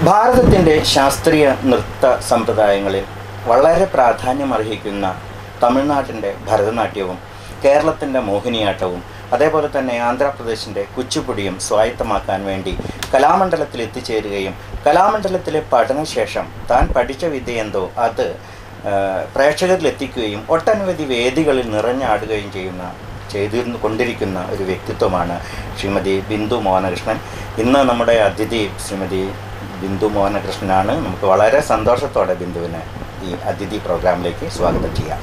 ഭാരതത്തിൻ്റെ ശാസ്ത്രീയ നൃത്ത സമ്പ്രദായങ്ങളിൽ വളരെ പ്രാധാന്യമർഹിക്കുന്ന തമിഴ്നാട്ടിൻ്റെ ഭരതനാട്യവും കേരളത്തിൻ്റെ മോഹിനിയാട്ടവും അതേപോലെ തന്നെ ആന്ധ്രാപ്രദേശിൻ്റെ കുച്ചിപ്പുടിയും സ്വായത്തമാക്കാൻ വേണ്ടി കലാമണ്ഡലത്തിൽ എത്തിച്ചേരുകയും കലാമണ്ഡലത്തിലെ പഠനശേഷം താൻ പഠിച്ച വിദ്യ എന്തോ അത് ആ, പ്രേക്ഷകരിലെത്തിക്കുകയും ഒട്ടനവധി വേദികളിൽ നിറഞ്ഞാടുകയും ചെയ്യുന്ന ചെയ്തിരുന്നു കൊണ്ടിരിക്കുന്ന ഒരു വ്യക്തിത്വമാണ് ശ്രീമതി ബിന്ദു മോഹനകൃഷ്ണൻ ഇന്ന് നമ്മുടെ അതിഥി ശ്രീമതി ബിന്ദു മോഹനകൃഷ്ണനാണ് നമുക്ക് വളരെ സന്തോഷത്തോടെ ബിന്ദുവിനെ ഈ അതിഥി പ്രോഗ്രാമിലേക്ക് സ്വാഗതം ചെയ്യാം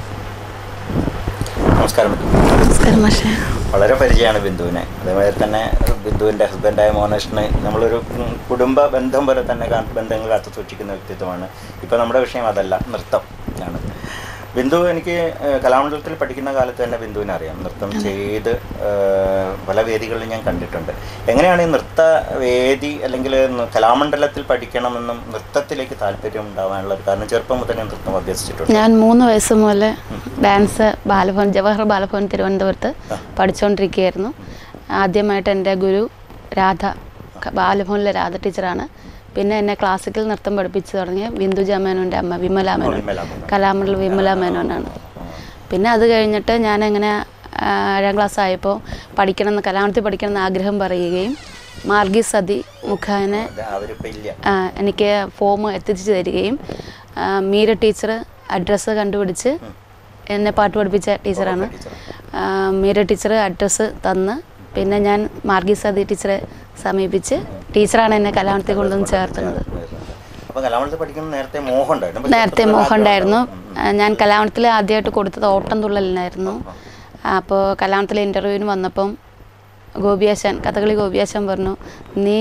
നമസ്കാരം ബിന്ദു നമസ്കാരം മാഷേ വളരെ പരിചയമാണ് ബിന്ദുവിനെ അതേമാതിരി തന്നെ ബിന്ദുവിൻ്റെ ഹസ്ബൻഡായ മോഹനകൃഷ്ണന് നമ്മളൊരു ഉം, കുടുംബ ബന്ധം പോലെ തന്നെ കാ- ബന്ധങ്ങൾ കാത്തു സൂക്ഷിക്കുന്ന വ്യക്തിത്വമാണ് ഇപ്പോൾ നമ്മുടെ വിഷയം അതല്ല നൃത്തം ആണ് ബിന്ദു എനിക്ക് ഏഹ്, കലാമണ്ഡലത്തിൽ പഠിക്കുന്ന കാലത്ത് തന്നെ ബിന്ദുവിനെ അറിയാം നൃത്തം ചെയ്ത് ഏഹ്, പല വേദികളിലും ഞാൻ കണ്ടിട്ടുണ്ട് എങ്ങനെയാണ് ഈ നൃത്ത വേദി അല്ലെങ്കിൽ ന- കലാമണ്ഡലത്തിൽ പഠിക്കണമെന്നും നൃത്തത്തിലേക്ക് താല്പര്യം ഉണ്ടാവാനുള്ള ഒരു കാരണം ചെറുപ്പം മുതൽ ഞാൻ നൃത്തം അഭ്യസിച്ചിട്ടുണ്ട് ഞാൻ മൂന്ന് വയസ്സ് മുതൽ ഡാൻസ് ബാലഭവൻ ജവഹർ ബാലഭവൻ തിരുവനന്തപുരത്ത് പഠിച്ചുകൊണ്ടിരിക്കുകയായിരുന്നു ആദ്യമായിട്ട് എൻ്റെ ഗുരു രാധ ക- ബാലഭവനിലെ രാധ ടീച്ചറാണ് പിന്നെ എന്നെ ക്ലാസിക്കൽ നൃത്തം പഠിപ്പിച്ചു തുടങ്ങിയ ബിന്ദുജ മേനോൻ്റെ അമ്മ വിമല മേനോൻ വിമല മേനോൻ. കലാമണ്ഡൽ വിമല മേനോനാണ് പിന്നെ അത് കഴിഞ്ഞിട്ട് ഞാൻ അങ്ങനെ ഏഴാം ക്ലാസ് ആയപ്പോൾ പഠിക്കണമെന്ന് കലാമണ്ഡലത്തിൽ പഠിക്കണമെന്ന് ആഗ്രഹം പറയുകയും മാർഗി സതി മുഖേന അത് അവരിപ്പോൾ ഇല്ല ആ, എനിക്ക് ഫോം എത്തിച്ചു തരികയും ആ, മീര ടീച്ചർ അഡ്രസ്സ് കണ്ടുപിടിച്ച് എന്നെ പാട്ട് പഠിപ്പിച്ച ടീച്ചറാണ് ആ, മീര ടീച്ചർ അഡ്രസ്സ് തന്ന് പിന്നെ ഞാൻ മാർഗി സതി ടീച്ചറെ സമീപിച്ച് ടീച്ചറാണ് എന്നെ കലാമണത്തിൽ കൊണ്ടുവന്ന് ചേർത്തുന്നത് അപ്പോൾ കലാമണ്ഡലത്തിൽ പഠിക്കുന്ന നേരത്തെ മോഹം ഉണ്ടായിരുന്നു പക്ഷേ നേരത്തെ ചെറുപ്പത്തിൽ മോഹം ഉണ്ടായിരുന്നു ആഗ്രഹം ആ, ഞാൻ കലാമണത്തിൽ ആദ്യമായിട്ട് കൊടുത്തത് ഓട്ടം തുള്ളലിനായിരുന്നു അപ്പോൾ കലാമണത്തിൽ ഇൻ്റർവ്യൂവിന് വന്നപ്പം ഗോപിയാശാൻ കഥകളി ഗോപിയാശാൻ പറഞ്ഞു നീ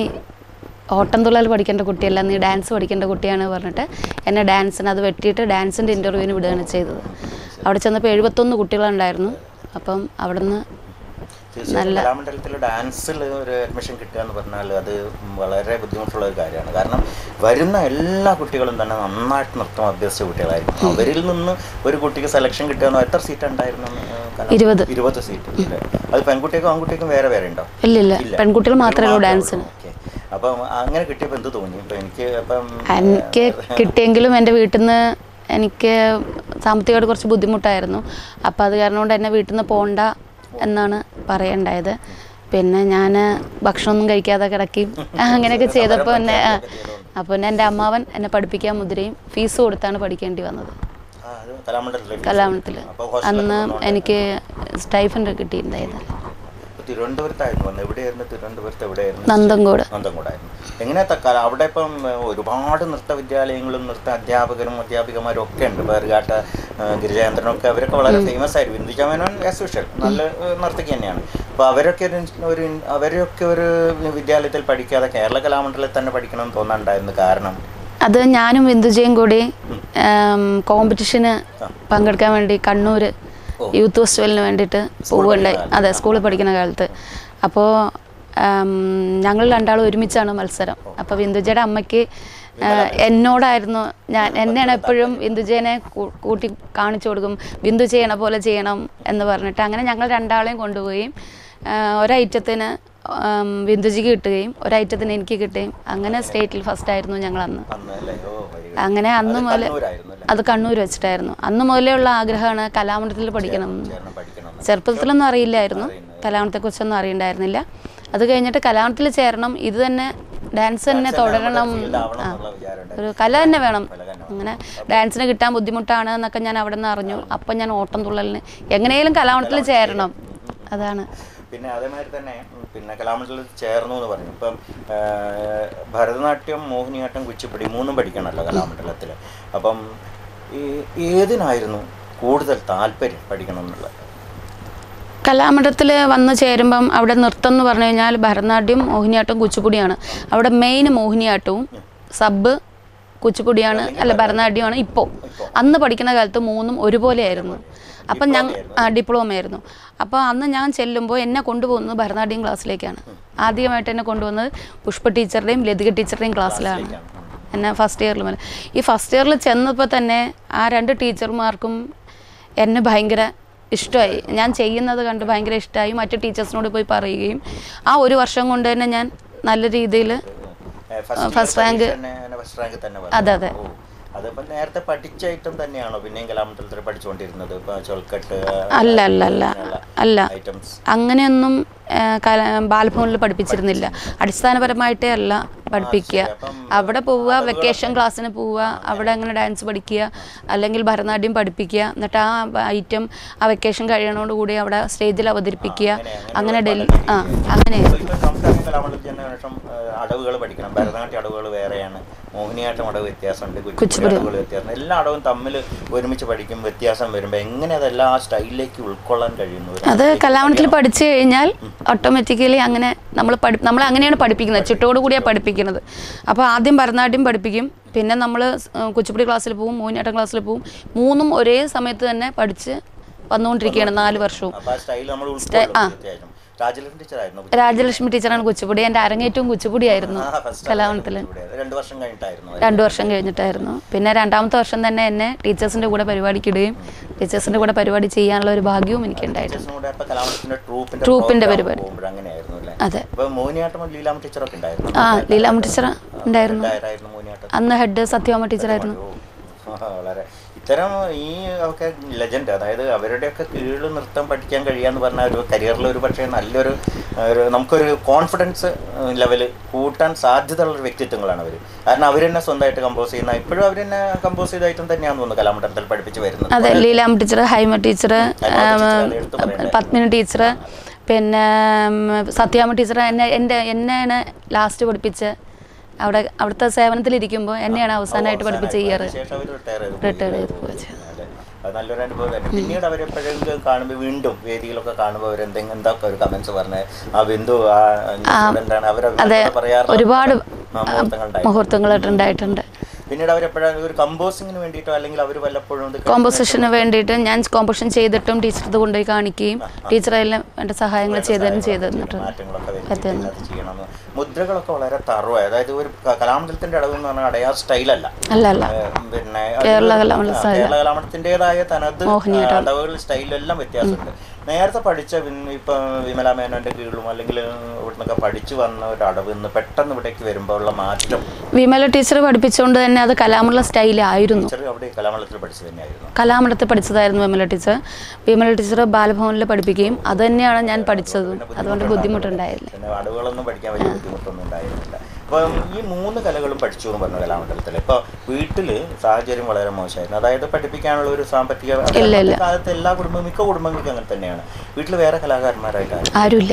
ഓട്ടം തുള്ളൽ പഠിക്കേണ്ട കുട്ടിയല്ല നീ ഡാൻസ് പഠിക്കേണ്ട കുട്ടിയാണ് പറഞ്ഞിട്ട് എന്നെ ഡാൻസിന് അത് വെട്ടിയിട്ട് ഡാൻസിൻ്റെ ഇൻ്റർവ്യൂവിന് വിടുകയാണ് ചെയ്തത് അവിടെ ചെന്നപ്പോൾ എഴുപത്തൊന്ന് കുട്ടികളുണ്ടായിരുന്നു അപ്പം അവിടുന്ന് തീർച്ചയായും കലാമണ്ഡലത്തിൽ ഡാൻസിൽ ഒരു അഡ്മിഷൻ കിട്ടുക എന്ന് പറഞ്ഞാൽ അത് വളരെ ബുദ്ധിമുട്ടുള്ള ഒരു കാര്യമാണ് കാരണം വരുന്ന എല്ലാ കുട്ടികളും തന്നെ നന്നായിട്ട് നൃത്തം അഭ്യസിച്ച കുട്ടികളായിരിക്കും അവരിൽ നിന്ന് ഒരു കുട്ടിക്ക് സെലക്ഷൻ കിട്ടുക എന്ന് എത്ര സീറ്റ് ഉണ്ടായിരുന്നു അന്ന് കലാ- ഇരുപത്. ഇരുപത് സീറ്റ് അല്ലേ? അത് പെൺകുട്ടിക്കും ആൺകുട്ടിക്കും വേറെ വേറെ ഉണ്ടോ ഇല്ലില്ല ഇല്ല. പെൺകുട്ടികൾ മാത്രമേ ഉള്ളൂ മാത്രമേ ഡാൻസിന് ഉള്ളൂ. ഓക്കേ. അപ്പം അങ്ങനെ കിട്ടിയപ്പോൾ എന്ത് തോന്നി ഇപ്പം എനിക്ക് അപ്പം എനിക്ക് കിട്ടിയെങ്കിലും എൻ്റെ വീട്ടിൽ നിന്ന് എനിക്ക് സാമ്പത്തികമായിട്ട് കുറച്ച് ബുദ്ധിമുട്ടായിരുന്നു അപ്പോൾ അത് കാരണം കൊണ്ട് എന്നെ വീട്ടിൽ നിന്ന് പോകണ്ട എന്നാണ് പറയണ്ടായത് പിന്നെ ഞാൻ ഭക്ഷണമൊന്നും കഴിക്കാതെ കിടക്കുകയും അങ്ങനെയൊക്കെ ചെയ്തപ്പോൾ എന്നെ ആ, അപ്പോൾ പിന്നെ എൻ്റെ അമ്മാവൻ എന്നെ പഠിപ്പിക്കാൻ മുദ്രയും ഫീസ് കൊടുത്താണ് പഠിക്കേണ്ടി വന്നത് ആ, അത് കലാമണ്ഡലത്തിലേക്ക് കലാമണത്തിൽ അപ്പോൾ ഹോസ്റ്റലിലൊക്കെ അന്ന് വന്നോണ്ട് എനിക്ക് സ്റ്റൈഫൻഡ് കിട്ടിയിട്ടുണ്ടായിരുന്നു ഇപ്പൊ തിരുവനന്തപുരത്തായിരുന്നു വന്നത് എവിടെയായിരുന്നു തിരുവനന്തപുരത്ത് എവിടെയായിരുന്നു നന്തങ്കോട് നന്തൻകൂടായിരുന്നു എങ്ങനെ തക്കാല അവിടെ ഇപ്പം ഏഹ്, ഒരുപാട് നൃത്ത വിദ്യാലയങ്ങളും നൃത്ത അധ്യാപകരും അധ്യാപികമാരും ഒക്കെ ഉണ്ട് പേറുകാട്ട ഗിരിജാചന്ദ്രനും ഒക്കെ അവരൊക്കെ വളരെ ഫേമസ് ആയിരുന്നു ബിന്ദുജ മേനോൻ ആസ് യൂഷ്വൽ നല്ല ഏഹ്, നർത്തകി തന്നെയാണ് അപ്പോൾ അവരൊക്കെ ഒരു ഒരു അവരൊക്കെ ഒരു വിദ്യാലയത്തിൽ പഠിക്കാതെ കേരള കലാമണ്ഡലത്തിൽ തന്നെ പഠിക്കണം എന്ന് തോന്നാനുണ്ടായിരുന്നു കാരണം അത് ഞാനും ബിന്ദുജയും കൂടി കോമ്പറ്റീഷന് പങ്കെടുക്കാൻ വേണ്ടി കണ്ണൂർ യൂത്ത് ഫെസ്റ്റിവലിന് വേണ്ടിയിട്ട് പോവുകയുണ്ടായി അതെ സ്കൂളിൽ പഠിക്കുന്ന കാലത്ത് അപ്പോൾ ഞങ്ങൾ രണ്ടാളും ഒരുമിച്ചാണ് മത്സരം അപ്പോൾ ബിന്ദുജയുടെ അമ്മയ്ക്ക് ആ, എന്നോടായിരുന്നു ഞാൻ എന്നെയാണ് എപ്പോഴും ബിന്ദുജയനെ കൂ- കൂട്ടി കാണിച്ചു കൊടുക്കും ബിന്ദു ചെയ്യണ പോലെ ചെയ്യണം എന്ന് പറഞ്ഞിട്ട് അങ്ങനെ ഞങ്ങൾ രണ്ടാളെയും കൊണ്ടുപോവുകയും ആ, ഒരൈറ്റത്തിന് ആം, ബിന്ദുജിക്ക് കിട്ടുകയും ഒരൈറ്റത്തിന് എനിക്ക് കിട്ടുകയും അങ്ങനെ സ്റ്റേറ്റിൽ ഫസ്റ്റ് ആയിരുന്നു ഞങ്ങൾ അന്ന് അന്ന് അല്ലേ ഓ very good. അങ്ങനെ അന്ന് അത് മുതൽ കണ്ണൂരായിരുന്നു അല്ലേ അത് കണ്ണൂർ വെച്ചിട്ടായിരുന്നു അന്ന് മുതലേ ഉള്ള ആഗ്രഹമാണ് കലാമണ്ഡലത്തിൽ പഠിക്കണം എന്ന്. ചേർന്ന് പഠിക്കണം എന്ന്. ചെറുപ്പത്തിലൊന്നും അറിയില്ലായിരുന്നു കലാമണ്ഡലത്തെക്കുറിച്ചൊന്നും അറിയണ്ടായിരുന്നില്ല അത് കഴിഞ്ഞിട്ട് കലാമണ്ഡലത്തിൽ ചേരണം ഇത് തന്നെ ഡാൻസ് തന്നെ തുടരണം field ആവണം ആ, എന്നുള്ള വിചാരം ഒരു കല തന്നെ വേണം കല തന്നെ അങ്ങനെ ഡാൻസിന് കിട്ടാൻ ബുദ്ധിമുട്ടാണ് എന്നൊക്കെ ഞാൻ അവിടെ നിന്ന് അറിഞ്ഞു അപ്പം ഞാൻ ഓട്ടം തുള്ളലിന് എങ്ങനെയും കലാമണ്ഡലത്തിൽ ചേരണം അതാണ് പിന്നെ അതേമാതിരി തന്നെ ഉം, പിന്നെ കലാമണ്ഡലത്തിൽ ചേർന്നു എന്ന് പറഞ്ഞു ഇപ്പം ആ, ഭരതനാട്യം മോഹിനിയാട്ടം കുച്ചിപ്പുടി മൂന്നും പഠിക്കണമല്ലോ കലാമണ്ഡലത്തിൽ അപ്പം ഈ ഏതിനായിരുന്നു കൂടുതൽ താല്പര്യം പഠിക്കണം എന്നുള്ളത് കലാമണ്ഡലത്തിൽ വന്ന് ചേരുമ്പം അവിടെ നൃത്തം എന്ന് പറഞ്ഞു കഴിഞ്ഞാൽ ഭരതനാട്യം മോഹിനിയാട്ടം കുച്ചിപ്പുടിയാണ് അവിടെ മെയിൻ മോഹിനിയാട്ടവും സബ് കുച്ചിപ്പുടിയാണ് അല്ല ഭരതനാട്യമാണ് ഇപ്പോൾ അന്ന് പഠിക്കുന്ന കാലത്ത് മൂന്നും ഒരുപോലെയായിരുന്നു അപ്പം ഞങ്ങൾ ഡിപ്ലോമ ആയിരുന്നു അപ്പോൾ അന്ന് ഞാൻ ചെല്ലുമ്പോൾ എന്നെ കൊണ്ടുപോകുന്നത് ഭരതനാട്യം ക്ലാസ്സിലേക്കാണ് ആദ്യമായിട്ട് എന്നെ കൊണ്ടുവന്നത് പുഷ്പ ടീച്ചറുടെയും ലതിക ടീച്ചറുടെയും ക്ലാസ്സിലാണ് എന്നെ ഫസ്റ്റ് ഇയറിൽ മുതൽ ഈ ഫസ്റ്റ് ഇയറിൽ ചെന്നപ്പോൾ തന്നെ ആ രണ്ട് ടീച്ചർമാർക്കും എന്നെ ഭയങ്കര ഇഷ്ടമായി ഞാൻ ചെയ്യുന്നത് കണ്ട് ഭയങ്കര ഇഷ്ടമായി മറ്റു ടീച്ചേഴ്സിനോട് പോയി പറയുകയും ആ ഒരു വർഷം കൊണ്ട് തന്നെ ഞാൻ നല്ല രീതിയിൽ first rank. ഫസ്റ്റ് റാങ്ക് തന്നെ അതെ, അതെ. ഓ. അതിപ്പോ നേരത്തെ പഠിച്ച ഐറ്റം തന്നെയാണോ പിന്നെയും കലാമണ്ഡലത്തിൽ പഠിച്ചുകൊണ്ടിരുന്നത് ഇപ്പൊ ചൊൽക്കെട്ട് അല്ല അല്ല അല്ല അല്ല ഐറ്റംസ് അങ്ങനെയൊന്നും ആ, കല ബാലഭവനിൽ പഠിപ്പിച്ചിരുന്നില്ല അടിസ്ഥാനപരമായിട്ടേ അല്ല പഠിപ്പിക്കുക അപ്പം അവിടെ പോവുക വെക്കേഷൻ ക്ലാസ്സിന് പോവുക അവിടെ അങ്ങനെ ഡാൻസ് പഠിക്കുക അല്ലെങ്കിൽ ഭരതനാട്യം പഠിപ്പിക്കുക എന്നിട്ട് ആ ഐറ്റം ആ വെക്കേഷൻ കഴിയണോടുകൂടി അവിടെ സ്റ്റേജിൽ അവതരിപ്പിക്കുക അങ്ങനെ ഡൽഹി ആ അങ്ങനെ നമുക്ക് കലാമണ്ഡലത്തിൽ തന്നെ ശേഷം അടവുകൾ പഠിക്കണം ഭരതനാട്യ അടവുകൾ വേറെയാണ് മോഹിനിയാട്ടം അടവ് വ്യത്യാസമുണ്ട് കുച്ചിപ്പുടി അടവുകൾ വ്യത്യാസം എല്ലാ അടവും തമ്മിൽ ഒരുമിച്ച് പഠിക്കും വ്യത്യാസം വരുമ്പോൾ എങ്ങനെ അതെല്ലാം ആ സ്റ്റൈലിലേക്ക് ഉൾക്കൊള്ളാൻ കഴിയുന്നു ഒരു അത് കലാമണ്ഡലത്തിൽ പഠിച്ചു കഴിഞ്ഞാൽ ഓട്ടോമാറ്റിക്കലി അങ്ങനെ നമ്മൾ പഠി നമ്മൾ അങ്ങനെയാണ് പഠിപ്പിക്കുന്നത് ചിട്ടോട് കൂടിയാണ് പഠിപ്പിക്കുന്നത് അപ്പോൾ ആദ്യം ഭരതനാട്യം പഠിപ്പിക്കും പിന്നെ നമ്മൾ കുച്ചിപ്പുടി ക്ലാസ്സിൽ പോവും മോഹിനിയാട്ടം ക്ലാസ്സിൽ പോവും മൂന്നും ഒരേ സമയത്ത് തന്നെ പഠിച്ച് വന്നുകൊണ്ടിരിക്കുകയാണ് നാല് വർഷവും അപ്പൊ ആ സ്റ്റൈൽ നമ്മൾ ഉൾക്കൊള്ളും തീർച്ചയായിട്ടും രാജലക്ഷ്മി ടീച്ചറായിരുന്നു രാജലക്ഷ്മി ടീച്ചറാണ് കുച്ചിപ്പുടി എൻ്റെ അരങ്ങേറ്റവും കുച്ചിപ്പുടിയായിരുന്നു കലാമണ്ഡലത്തിൽ രണ്ടു വർഷം കഴിഞ്ഞിട്ടായിരുന്നു രണ്ടു വർഷം കഴിഞ്ഞിട്ടായിരുന്നു പിന്നെ രണ്ടാമത്തെ വർഷം തന്നെ എന്നെ ടീച്ചേഴ്സിൻ്റെ കൂടെ പരിപാടിക്കിടുകയും ടീച്ചേഴ്സിൻ്റെ കൂടെ പരിപാടി ചെയ്യാനുള്ള ഒരു ഭാഗ്യവും എനിക്കുണ്ടായിരുന്നു ടീച്ചേഴ്സിനും കൂടെ അപ്പൊ കലാമണ്ഡലത്തിന്റെ ട്രൂപ്പിന്റെ ട്രൂപ്പിന്റെ program പരിപാടി. പോകുമ്പോൾ അങ്ങനെയായിരുന്നു അല്ലേ അതെ അപ്പൊ മോഹിനിയാട്ടം ലീലാമ ടീച്ചറൊക്കെ ഉണ്ടായിരുന്നു ആ ലീലാമ്മ ടീച്ചർ ഉണ്ടായിരുന്നു ആരായിരുന്നു മോഹിനിയാട്ടം അന്ന് ഹെഡ് സത്യഭാമ ടീച്ചറായിരുന്നു ഓ, വളരെ ഇത്തരം ഈ ഒക്കെ ലെജൻഡ് അതായത് അവരുടെയൊക്കെ കീഴിൽ നൃത്തം പഠിക്കാൻ കഴിയാന്ന് പറഞ്ഞാൽ ഒരു കരിയറിൽ ഒരു പക്ഷേ നല്ലൊരു ഒരു നമുക്കൊരു കോൺഫിഡൻസ് ലെവൽ കൂട്ടാൻ സാധ്യതയുള്ള ഒരു വ്യക്തിത്വങ്ങളാണ് അവർ കാരണം അവർ തന്നെ സ്വന്തമായിട്ട് കമ്പോസ് ചെയ്യുന്ന ഇപ്പോഴും അവർ തന്നെ കമ്പോസ് ചെയ്ത ഐറ്റം തന്നെയാണെന്ന് തോന്നുന്നു കലാമണ്ഡലത്തിൽ പഠിപ്പിച്ച് വരുന്നത് അതെ Leelamma teacher Haima teacher teacher അത് എടുത്ത് പറയണ്ടേ? പത്മിനി ടീച്ചർ പിന്നെ ഉം, സത്യാമ്മ ടീച്ചർ എന്നെ എൻ്റെ എന്നെയാണ് ലാസ്റ്റ് പഠിപ്പിച്ച അവിടെ അവിടുത്തെ സേവനത്തിലിരിക്കുമ്പോൾ എന്നെയാണ് അവസാനമായിട്ട് പഠിപ്പിച്ച ഇയർ ശേഷം അവർ റിട്ടയർ ചെയ്തു Retire ചെയ്ത് പോയി. അതെ. അത് നല്ലൊരു അനുഭവം തന്നെ പിന്നീട് അവരെപ്പോഴെങ്കിലും കാണുമ്പോൾ വീണ്ടും വേദിയിലൊക്കെ കാണുമ്പോൾ അവരെന്തെങ്കിലും എന്തൊക്കെ ഒരു കമന്റ്സ് പറഞ്ഞ് ആ ബിന്ദു ആ സ്റ്റുഡൻ്റാണ് അവരെ പറയാറുണ്ട് ഒരുപാട് മുഹൂർത്തങ്ങളുണ്ടായി മുഹൂർത്തങ്ങളായിട്ടുണ്ടായിട്ടുണ്ട് പിന്നീട് അവരെപ്പോഴാണ് ഒരു കമ്പോസിങ്ങിന് വേണ്ടിയിട്ടോ അല്ലെങ്കിൽ അവർ വല്ലപ്പോഴും ഇത് കോമ്പോസിഷന് വേണ്ടിയിട്ട് ഞാൻ കോമ്പോസിഷൻ ചെയ്തിട്ടും ടീച്ചർ ഇത് കൊണ്ടുപോയി കാണിക്കുകയും ടീച്ചർ എല്ലാം എൻ്റെ സഹായങ്ങൾ ചെയ്തതും ചെയ്തു തന്നിട്ടുണ്ട് മാറ്റങ്ങളൊക്കെ വരുത്തിയിട്ട് അത് ചെയ്യണമെന്ന് മുദ്രകളൊക്കെ വളരെ തറവായി അതായത് ഒരു ക- കലാമണ്ഡലത്തിന്റെ അടവ് എന്ന് പറഞ്ഞാൽ അടയാർ സ്റ്റൈലല്ല അല്ല അല്ല ഏഹ് പിന്നെ കേരള കലാമണ്ഡല ആ, കേരള കലാമണ്ഡലത്തിൻ്റെതായ തനത് അടവുകൾ സ്റ്റൈലെല്ലാം വ്യത്യാസമുണ്ട് നേരത്തെ പഠിച്ച വിൻ- ഇപ്പൊ വിമല മേനോന്റെ കീഴിലും അല്ലെങ്കിൽ ഇവിടുന്നൊക്കെ പഠിച്ചു വന്ന ഒരു അടവ് ഇന്ന് പെട്ടെന്ന് ഇവിടേക്ക് വരുമ്പോൾ ഉള്ള മാറ്റം വിമല ടീച്ചർ പഠിപ്പിച്ചുകൊണ്ട് തന്നെ അത് കലാമുള്ള സ്റ്റൈലായിരുന്നു ടീച്ചർ അവിടെ കലാമണ്ഡലത്തിൽ പഠിച്ചു തന്നെയായിരുന്നു കലാമണ്ഡലത്തിൽ പഠിച്ചതായിരുന്നു വിമല ടീച്ചർ വിമല ടീച്ചർ ബാലഭവനിൽ പഠിപ്പിക്കുകയും അത് തന്നെയാണ് ഞാൻ പഠിച്ചതും അതുകൊണ്ട് ബുദ്ധിമുട്ടുണ്ടായില്ല പിന്നെ അടവുകളൊന്നും പഠിക്കാൻ വലിയ ബുദ്ധിമുട്ടൊന്നും ഉണ്ടായിരുന്നില്ല അപ്പം ഈ മൂന്ന് കലകളും പഠിച്ചു എന്ന് പറഞ്ഞു കലാമണ്ഡലത്തിൽ ഇപ്പോൾ വീട്ടിൽ സാഹചര്യം വളരെ മോശമായിരുന്നു അതായത് പഠിപ്പിക്കാനുള്ള ഒരു സാമ്പത്തിക അത് ഇല്ല, ഇല്ല. അന്നത്തെ കാലത്ത് എല്ലാ കുടുംബവും മിക്ക കുടുംബങ്ങൾക്കും അങ്ങനെ തന്നെയാണ് വീട്ടിൽ വേറെ കലാകാരന്മാരായിട്ട് ആരും ആരുമില്ല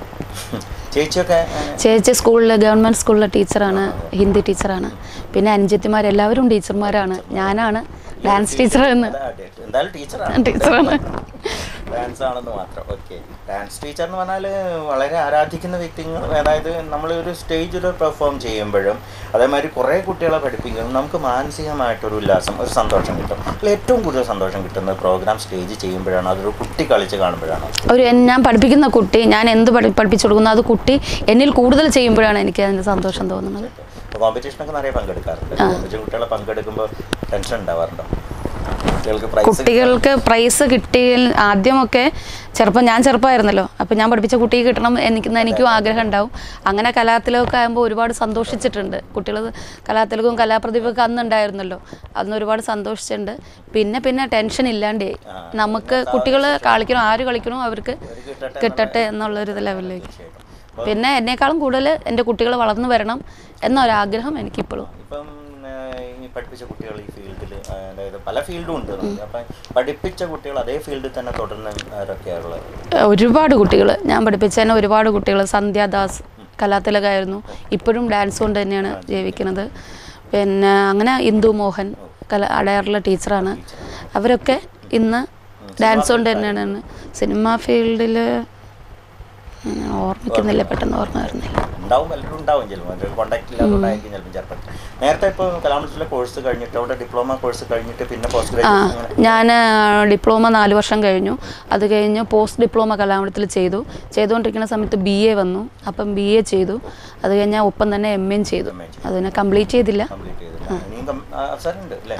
ചേച്ചിയൊക്കെ അങ്ങനെ ചേച്ചി സ്കൂളിൽ ഗവൺമെൻറ് സ്കൂളിലെ ടീച്ചറാണ് ഹിന്ദി ടീച്ചറാണ് പിന്നെ അനുജത്തിമാരെല്ലാവരും ടീച്ചർമാരാണ് ഞാനാണ് ഡാൻസ് ടീച്ചർ എന്ന് അതാ, അതെ. എന്തായാലും ടീച്ചറാണ് ടീച്ചറാണ് ഡാൻസ് ആണെന്ന് മാത്രം ഓക്കെ ഡാൻസ് ടീച്ചർ എന്ന് പറഞ്ഞാൽ വളരെ ആരാധിക്കുന്ന വ്യക്തികൾ അതായത് നമ്മൾ ഒരു സ്റ്റേജിൽ പെർഫോം ചെയ്യുമ്പോഴും അതേമാതിരി കുറേ കുട്ടികളെ പഠിപ്പിക്കുമ്പോൾ നമുക്ക് മാനസികമായിട്ടൊരു ഉല്ലാസം ഒരു സന്തോഷം കിട്ടും അതിൽ ഏറ്റവും കൂടുതൽ സന്തോഷം കിട്ടുന്നത് പ്രോഗ്രാം സ്റ്റേജ് ചെയ്യുമ്പോഴാണ് അതൊരു കുട്ടി കളിച്ച് കാണുമ്പോഴാണ് ഒരു എൻ- ഞാൻ പഠിപ്പിക്കുന്ന കുട്ടി ഞാൻ എന്ത് പഠി പഠിപ്പിച്ചു കൊടുക്കുന്നു അത് കുട്ടി എന്നിൽ കൂടുതൽ ചെയ്യുമ്പോഴാണ് എനിക്ക് അതിൻ്റെ സന്തോഷം തോന്നുന്നത് അപ്പോൾ കോമ്പറ്റീഷനൊക്കെ നിറയെ പങ്കെടുക്കാറുണ്ട് കോമ്പറ്റീഷൻ കുട്ടികളെ പങ്കെടുക്കുമ്പോൾ ടെൻഷൻ ഉണ്ടാവാറുണ്ടോ കുട്ടികൾക്ക് പ്രൈസ് കുട്ടികൾക്ക് പ്രൈസ് കിട്ടിയ ആദ്യമൊക്കെ ചെറുപ്പം ഞാൻ ചെറുപ്പമായിരുന്നല്ലോ അപ്പം ഞാൻ പഠിപ്പിച്ച കുട്ടിക്ക് കിട്ടണം എനിക്ക് എനിക്കും ആഗ്രഹം ഉണ്ടാവും അങ്ങനെ കലാത്തിലൊക്കെ ആകുമ്പോൾ ഒരുപാട് സന്തോഷിച്ചിട്ടുണ്ട് കുട്ടികൾ കലാത്തിലക്കും കലാപ്രതിഭയൊക്കെ അന്ന് ഉണ്ടായിരുന്നല്ലോ അന്ന് ഒരുപാട് സന്തോഷിച്ചിട്ടുണ്ട് പിന്നെ പിന്നെ ടെൻഷൻ ഇല്ലാണ്ടേ നമുക്ക് കുട്ടികൾ കളിക്കണോ ആര് കളിക്കണോ അവർക്ക് കിട്ടട്ടെ കിട്ടട്ടെ എന്നുള്ളൊരു ലെവലിലേക്ക് പിന്നെ എന്നെക്കാളും കൂടുതൽ എൻ്റെ കുട്ടികൾ വളർന്നു വരണം എന്നൊരാഗ്രഹം എനിക്കിപ്പോഴും ഇപ്പം ഏഹ്, ഈ പഠിപ്പിച്ച കുട്ടികൾ ഈ ഫീൽഡിൽ അതായത് പല ഫീൽഡും ഉണ്ട് നമുക്ക്. അപ്പം പഠിപ്പിച്ച കുട്ടികൾ അതേ ഫീൽഡിൽ തന്നെ തുടരുന്നവരൊക്കെയുള്ളത് ഒരുപാട് കുട്ടികൾ ഞാൻ പഠിപ്പിച്ച തന്നെ ഒരുപാട് കുട്ടികൾ സന്ധ്യാദാസ് കലാതിലകായിരുന്നു ഇപ്പോഴും ഡാൻസ് കൊണ്ട് തന്നെയാണ് ജീവിക്കുന്നത് പിന്നെ അങ്ങനെ ഇന്ദു മോഹൻ കല അടയാറുള്ള ടീച്ചറാണ് അവരൊക്കെ ഇന്ന് ഡാൻസ് കൊണ്ട് തന്നെയാണ് സിനിമ ഫീൽഡിൽ ഓർമ്മിക്കുന്നില്ല പെട്ടെന്ന് ഓർമ്മ വരുന്നില്ല ഉണ്ടാവും എല്ലാവരും ഉണ്ടാവും ചിലപ്പോൾ കോണ്ടാക്ട് ഇല്ലാത്തതുകൊണ്ടായിരിക്കും ചിലപ്പോൾ ചെറുപ്പത്തിൽ നേരത്തെ ഇപ്പോൾ കലാമണ്ഡലത്തിലെ കോഴ്സ് കഴിഞ്ഞിട്ട് അവിടെ ഡിപ്ലോമ കോഴ്സ് കഴിഞ്ഞിട്ട് പിന്നെ പോസ്റ്റ് ആ ഗ്രാജുവേഷൻ അങ്ങനെ ഞാൻ ഡിപ്ലോമ നാല് വർഷം കഴിഞ്ഞു അത് കഴിഞ്ഞ് പോസ്റ്റ് ഡിപ്ലോമ കലാമണ്ഡലത്തിൽ ചെയ്തു ചെയ്തുകൊണ്ടിരിക്കുന്ന സമയത്ത് ബി എ വന്നു അപ്പം ബി എ ചെയ്തു അത് കഴിഞ്ഞാൽ ഒപ്പം തന്നെ എം എയും ചെയ്തു അതിനെ കംപ്ലീറ്റ് ചെയ്തില്ല കംപ്ലീറ്റ് ചെയ്തില്ല ഇനിയും കം- ആ, അവസരമുണ്ട് അല്ലേ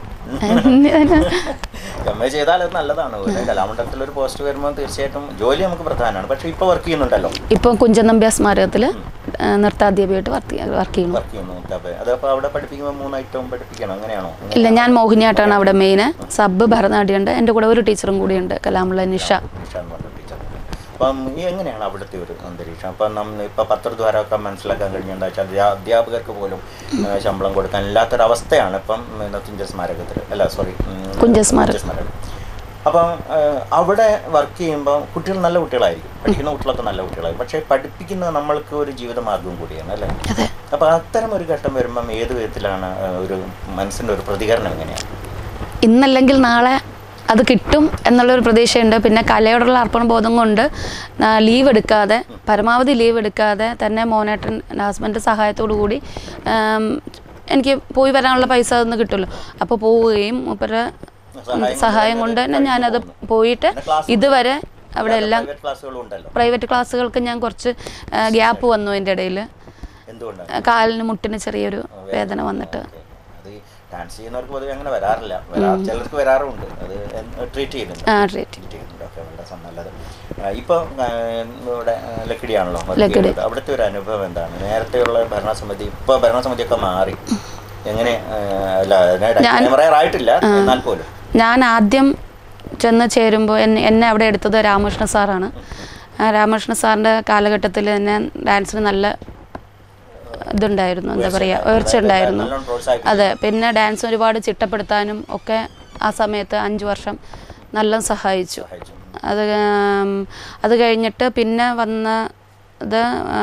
എം എ ചെയ്താൽ അത് നല്ലതാണ് ഒരു കലാമണ്ഡലത്തിൽ ഒരു പോസ്റ്റ് വരുമ്പോൾ തീർച്ചയായിട്ടും ജോലി നമുക്ക് പ്രധാനമാണ് പക്ഷേ ഇപ്പോൾ വർക്ക് ചെയ്യുന്നുണ്ടല്ലോ ഇപ്പം കുഞ്ചൻ നമ്പ്യാർ സ്മാരകത്തിൽ ആ, നൃത്താധ്യാപികയായിട്ട് വർക്ക് വർക്ക് ചെയ്യുന്നു വർക്ക് ചെയ്യുന്നു അപ്പൊ അതപ്പോൾ അവിടെ പഠിപ്പിക്കുമ്പോൾ മൂന്ന് ഐറ്റവും പഠിപ്പിക്കണം അങ്ങനെയാണോ ഇല്ല ഞാൻ മോഹിനിയാട്ടാണ് അവിടെ മെയിൻ സബ് ഭരതനാട്യമുണ്ട് എൻ്റെ കൂടെ ഒരു ടീച്ചറും കൂടിയുണ്ട് കലാമുള്ള നിഷ നിഷ എന്ന് പറഞ്ഞ ടീച്ചർ അപ്പം ഈ എങ്ങനെയാണ് അവിടുത്തെ ഒരു അന്തരീക്ഷം അപ്പം നമ്മൾ ഇപ്പം പത്രദ്വാരമൊക്കെ മനസ്സിലാക്കാൻ കഴിഞ്ഞെന്താ വെച്ചാൽ അധ്യാ- അധ്യാപകർക്ക് പോലും ആ, ശമ്പളം കൊടുക്കാൻ ഇല്ലാത്തൊരവസ്ഥയാണ് ഇപ്പം ഉം, തുഞ്ച സ്മാരകത്തിൽ അല്ല സോറി കുഞ്ചസ്മാരകം. സ്മാരകം അപ്പം ആ, അവിടെ വർക്ക് ചെയ്യുമ്പോൾ കുട്ടികൾ നല്ല കുട്ടികളായിരിക്കും പഠിക്കുന്ന കുട്ടികളൊക്കെ നല്ല കുട്ടികളായിരിക്കും പക്ഷേ പഠിപ്പിക്കുന്നത് നമ്മൾക്ക് ഒരു ജീവിതമാർഗം കൂടിയാണ് അല്ലേ അതെ അപ്പോൾ അത്തരം ഒരു ഘട്ടം വരുമ്പം ഏത് വിധത്തിലാണ് ആ, ഒരു മനസ്സിൻ്റെ ഒരു പ്രതികരണം എങ്ങനെയാണ് ഇന്നല്ലെങ്കിൽ നാളെ അത് കിട്ടും എന്നുള്ളൊരു പ്രതീക്ഷയുണ്ട് പിന്നെ കലയോടുള്ള അർപ്പണബോധം കൊണ്ട് ലീവ് എടുക്കാതെ പരമാവധി ലീവ് എടുക്കാതെ തന്നെ മോനേട്ടൻ ഹസ്ബൻഡ് സഹായത്തോടു കൂടി ആം, എനിക്ക് പോയി വരാനുള്ള പൈസ അതൊന്ന് കിട്ടുമല്ലോ അപ്പോൾ പോവുകയും മൂപ്പരുടെ സഹായം സഹായം കൊണ്ട് തന്നെ ഞാനത് പോയിട്ട് ഇതുവരെ അവിടെ എല്ലാം പ്രൈവറ്റ് ക്ലാസ്സുകളും ഉണ്ടല്ലോ പ്രൈവറ്റ് ക്ലാസ്സുകൾക്ക് ഞാൻ കുറച്ച് ഗ്യാപ്പ് വന്നു എൻ്റെ ഇടയിൽ എന്തുകൊണ്ടാണ് കാലിന് മുട്ടിന് ചെറിയൊരു വേദന വന്നിട്ട് ഓക്കേ. അത് ഈ ഡാൻസ് ചെയ്യുന്നവർക്ക് പൊതുവെ അങ്ങനെ വരാറില്ല വരാ ചിലർക്ക് വരാറുമുണ്ട് അത് ട്രീറ്റ് ചെയ്യുന്നുണ്ട് ആ ട്രീറ്റ് ട്രീറ്റ് ചെയ്യുന്നുണ്ട് ഓക്കെ വളരെ സം- നല്ലത് ആ, ഇപ്പൊ ആ, ഇവിടെ ആ, ലക്കിടിയാണല്ലോ work ലക്കിടി. ചെയ്യുന്നത്. അവിടുത്തെ ഒരു അനുഭവം എന്താണ് നേരത്തെയുള്ള ഭരണസമിതി ഇപ്പൊ ഭരണസമിതിയൊക്കെ മാറി എങ്ങനെ ആ, അല്ല പറയാറായിട്ടില്ല എന്നാൽ പോലും ഞാൻ ആദ്യം ചെന്ന് ചേരുമ്പോൾ എന്നെ എന്നെ അവിടെ എടുത്തത് രാമകൃഷ്ണ സാറാണ് ആ രാമകൃഷ്ണ സാറിൻ്റെ കാലഘട്ടത്തിൽ തന്നെ ഡാൻസിന് നല്ല ഇതുണ്ടായിരുന്നു എന്താ പറയുക ഉയർച്ച ഉണ്ടായിരുന്നു നല്ലോണം പ്രോത്സാഹിപ്പിച്ചു. അതെ പിന്നെ ഡാൻസ് ഒരുപാട് ചിട്ടപ്പെടുത്താനും ഒക്കെ ആ സമയത്ത് അഞ്ച് വർഷം നല്ല സഹായിച്ചു സഹായിച്ചു. അത് ഉം, അത് കഴിഞ്ഞിട്ട് പിന്നെ വന്ന ഇത്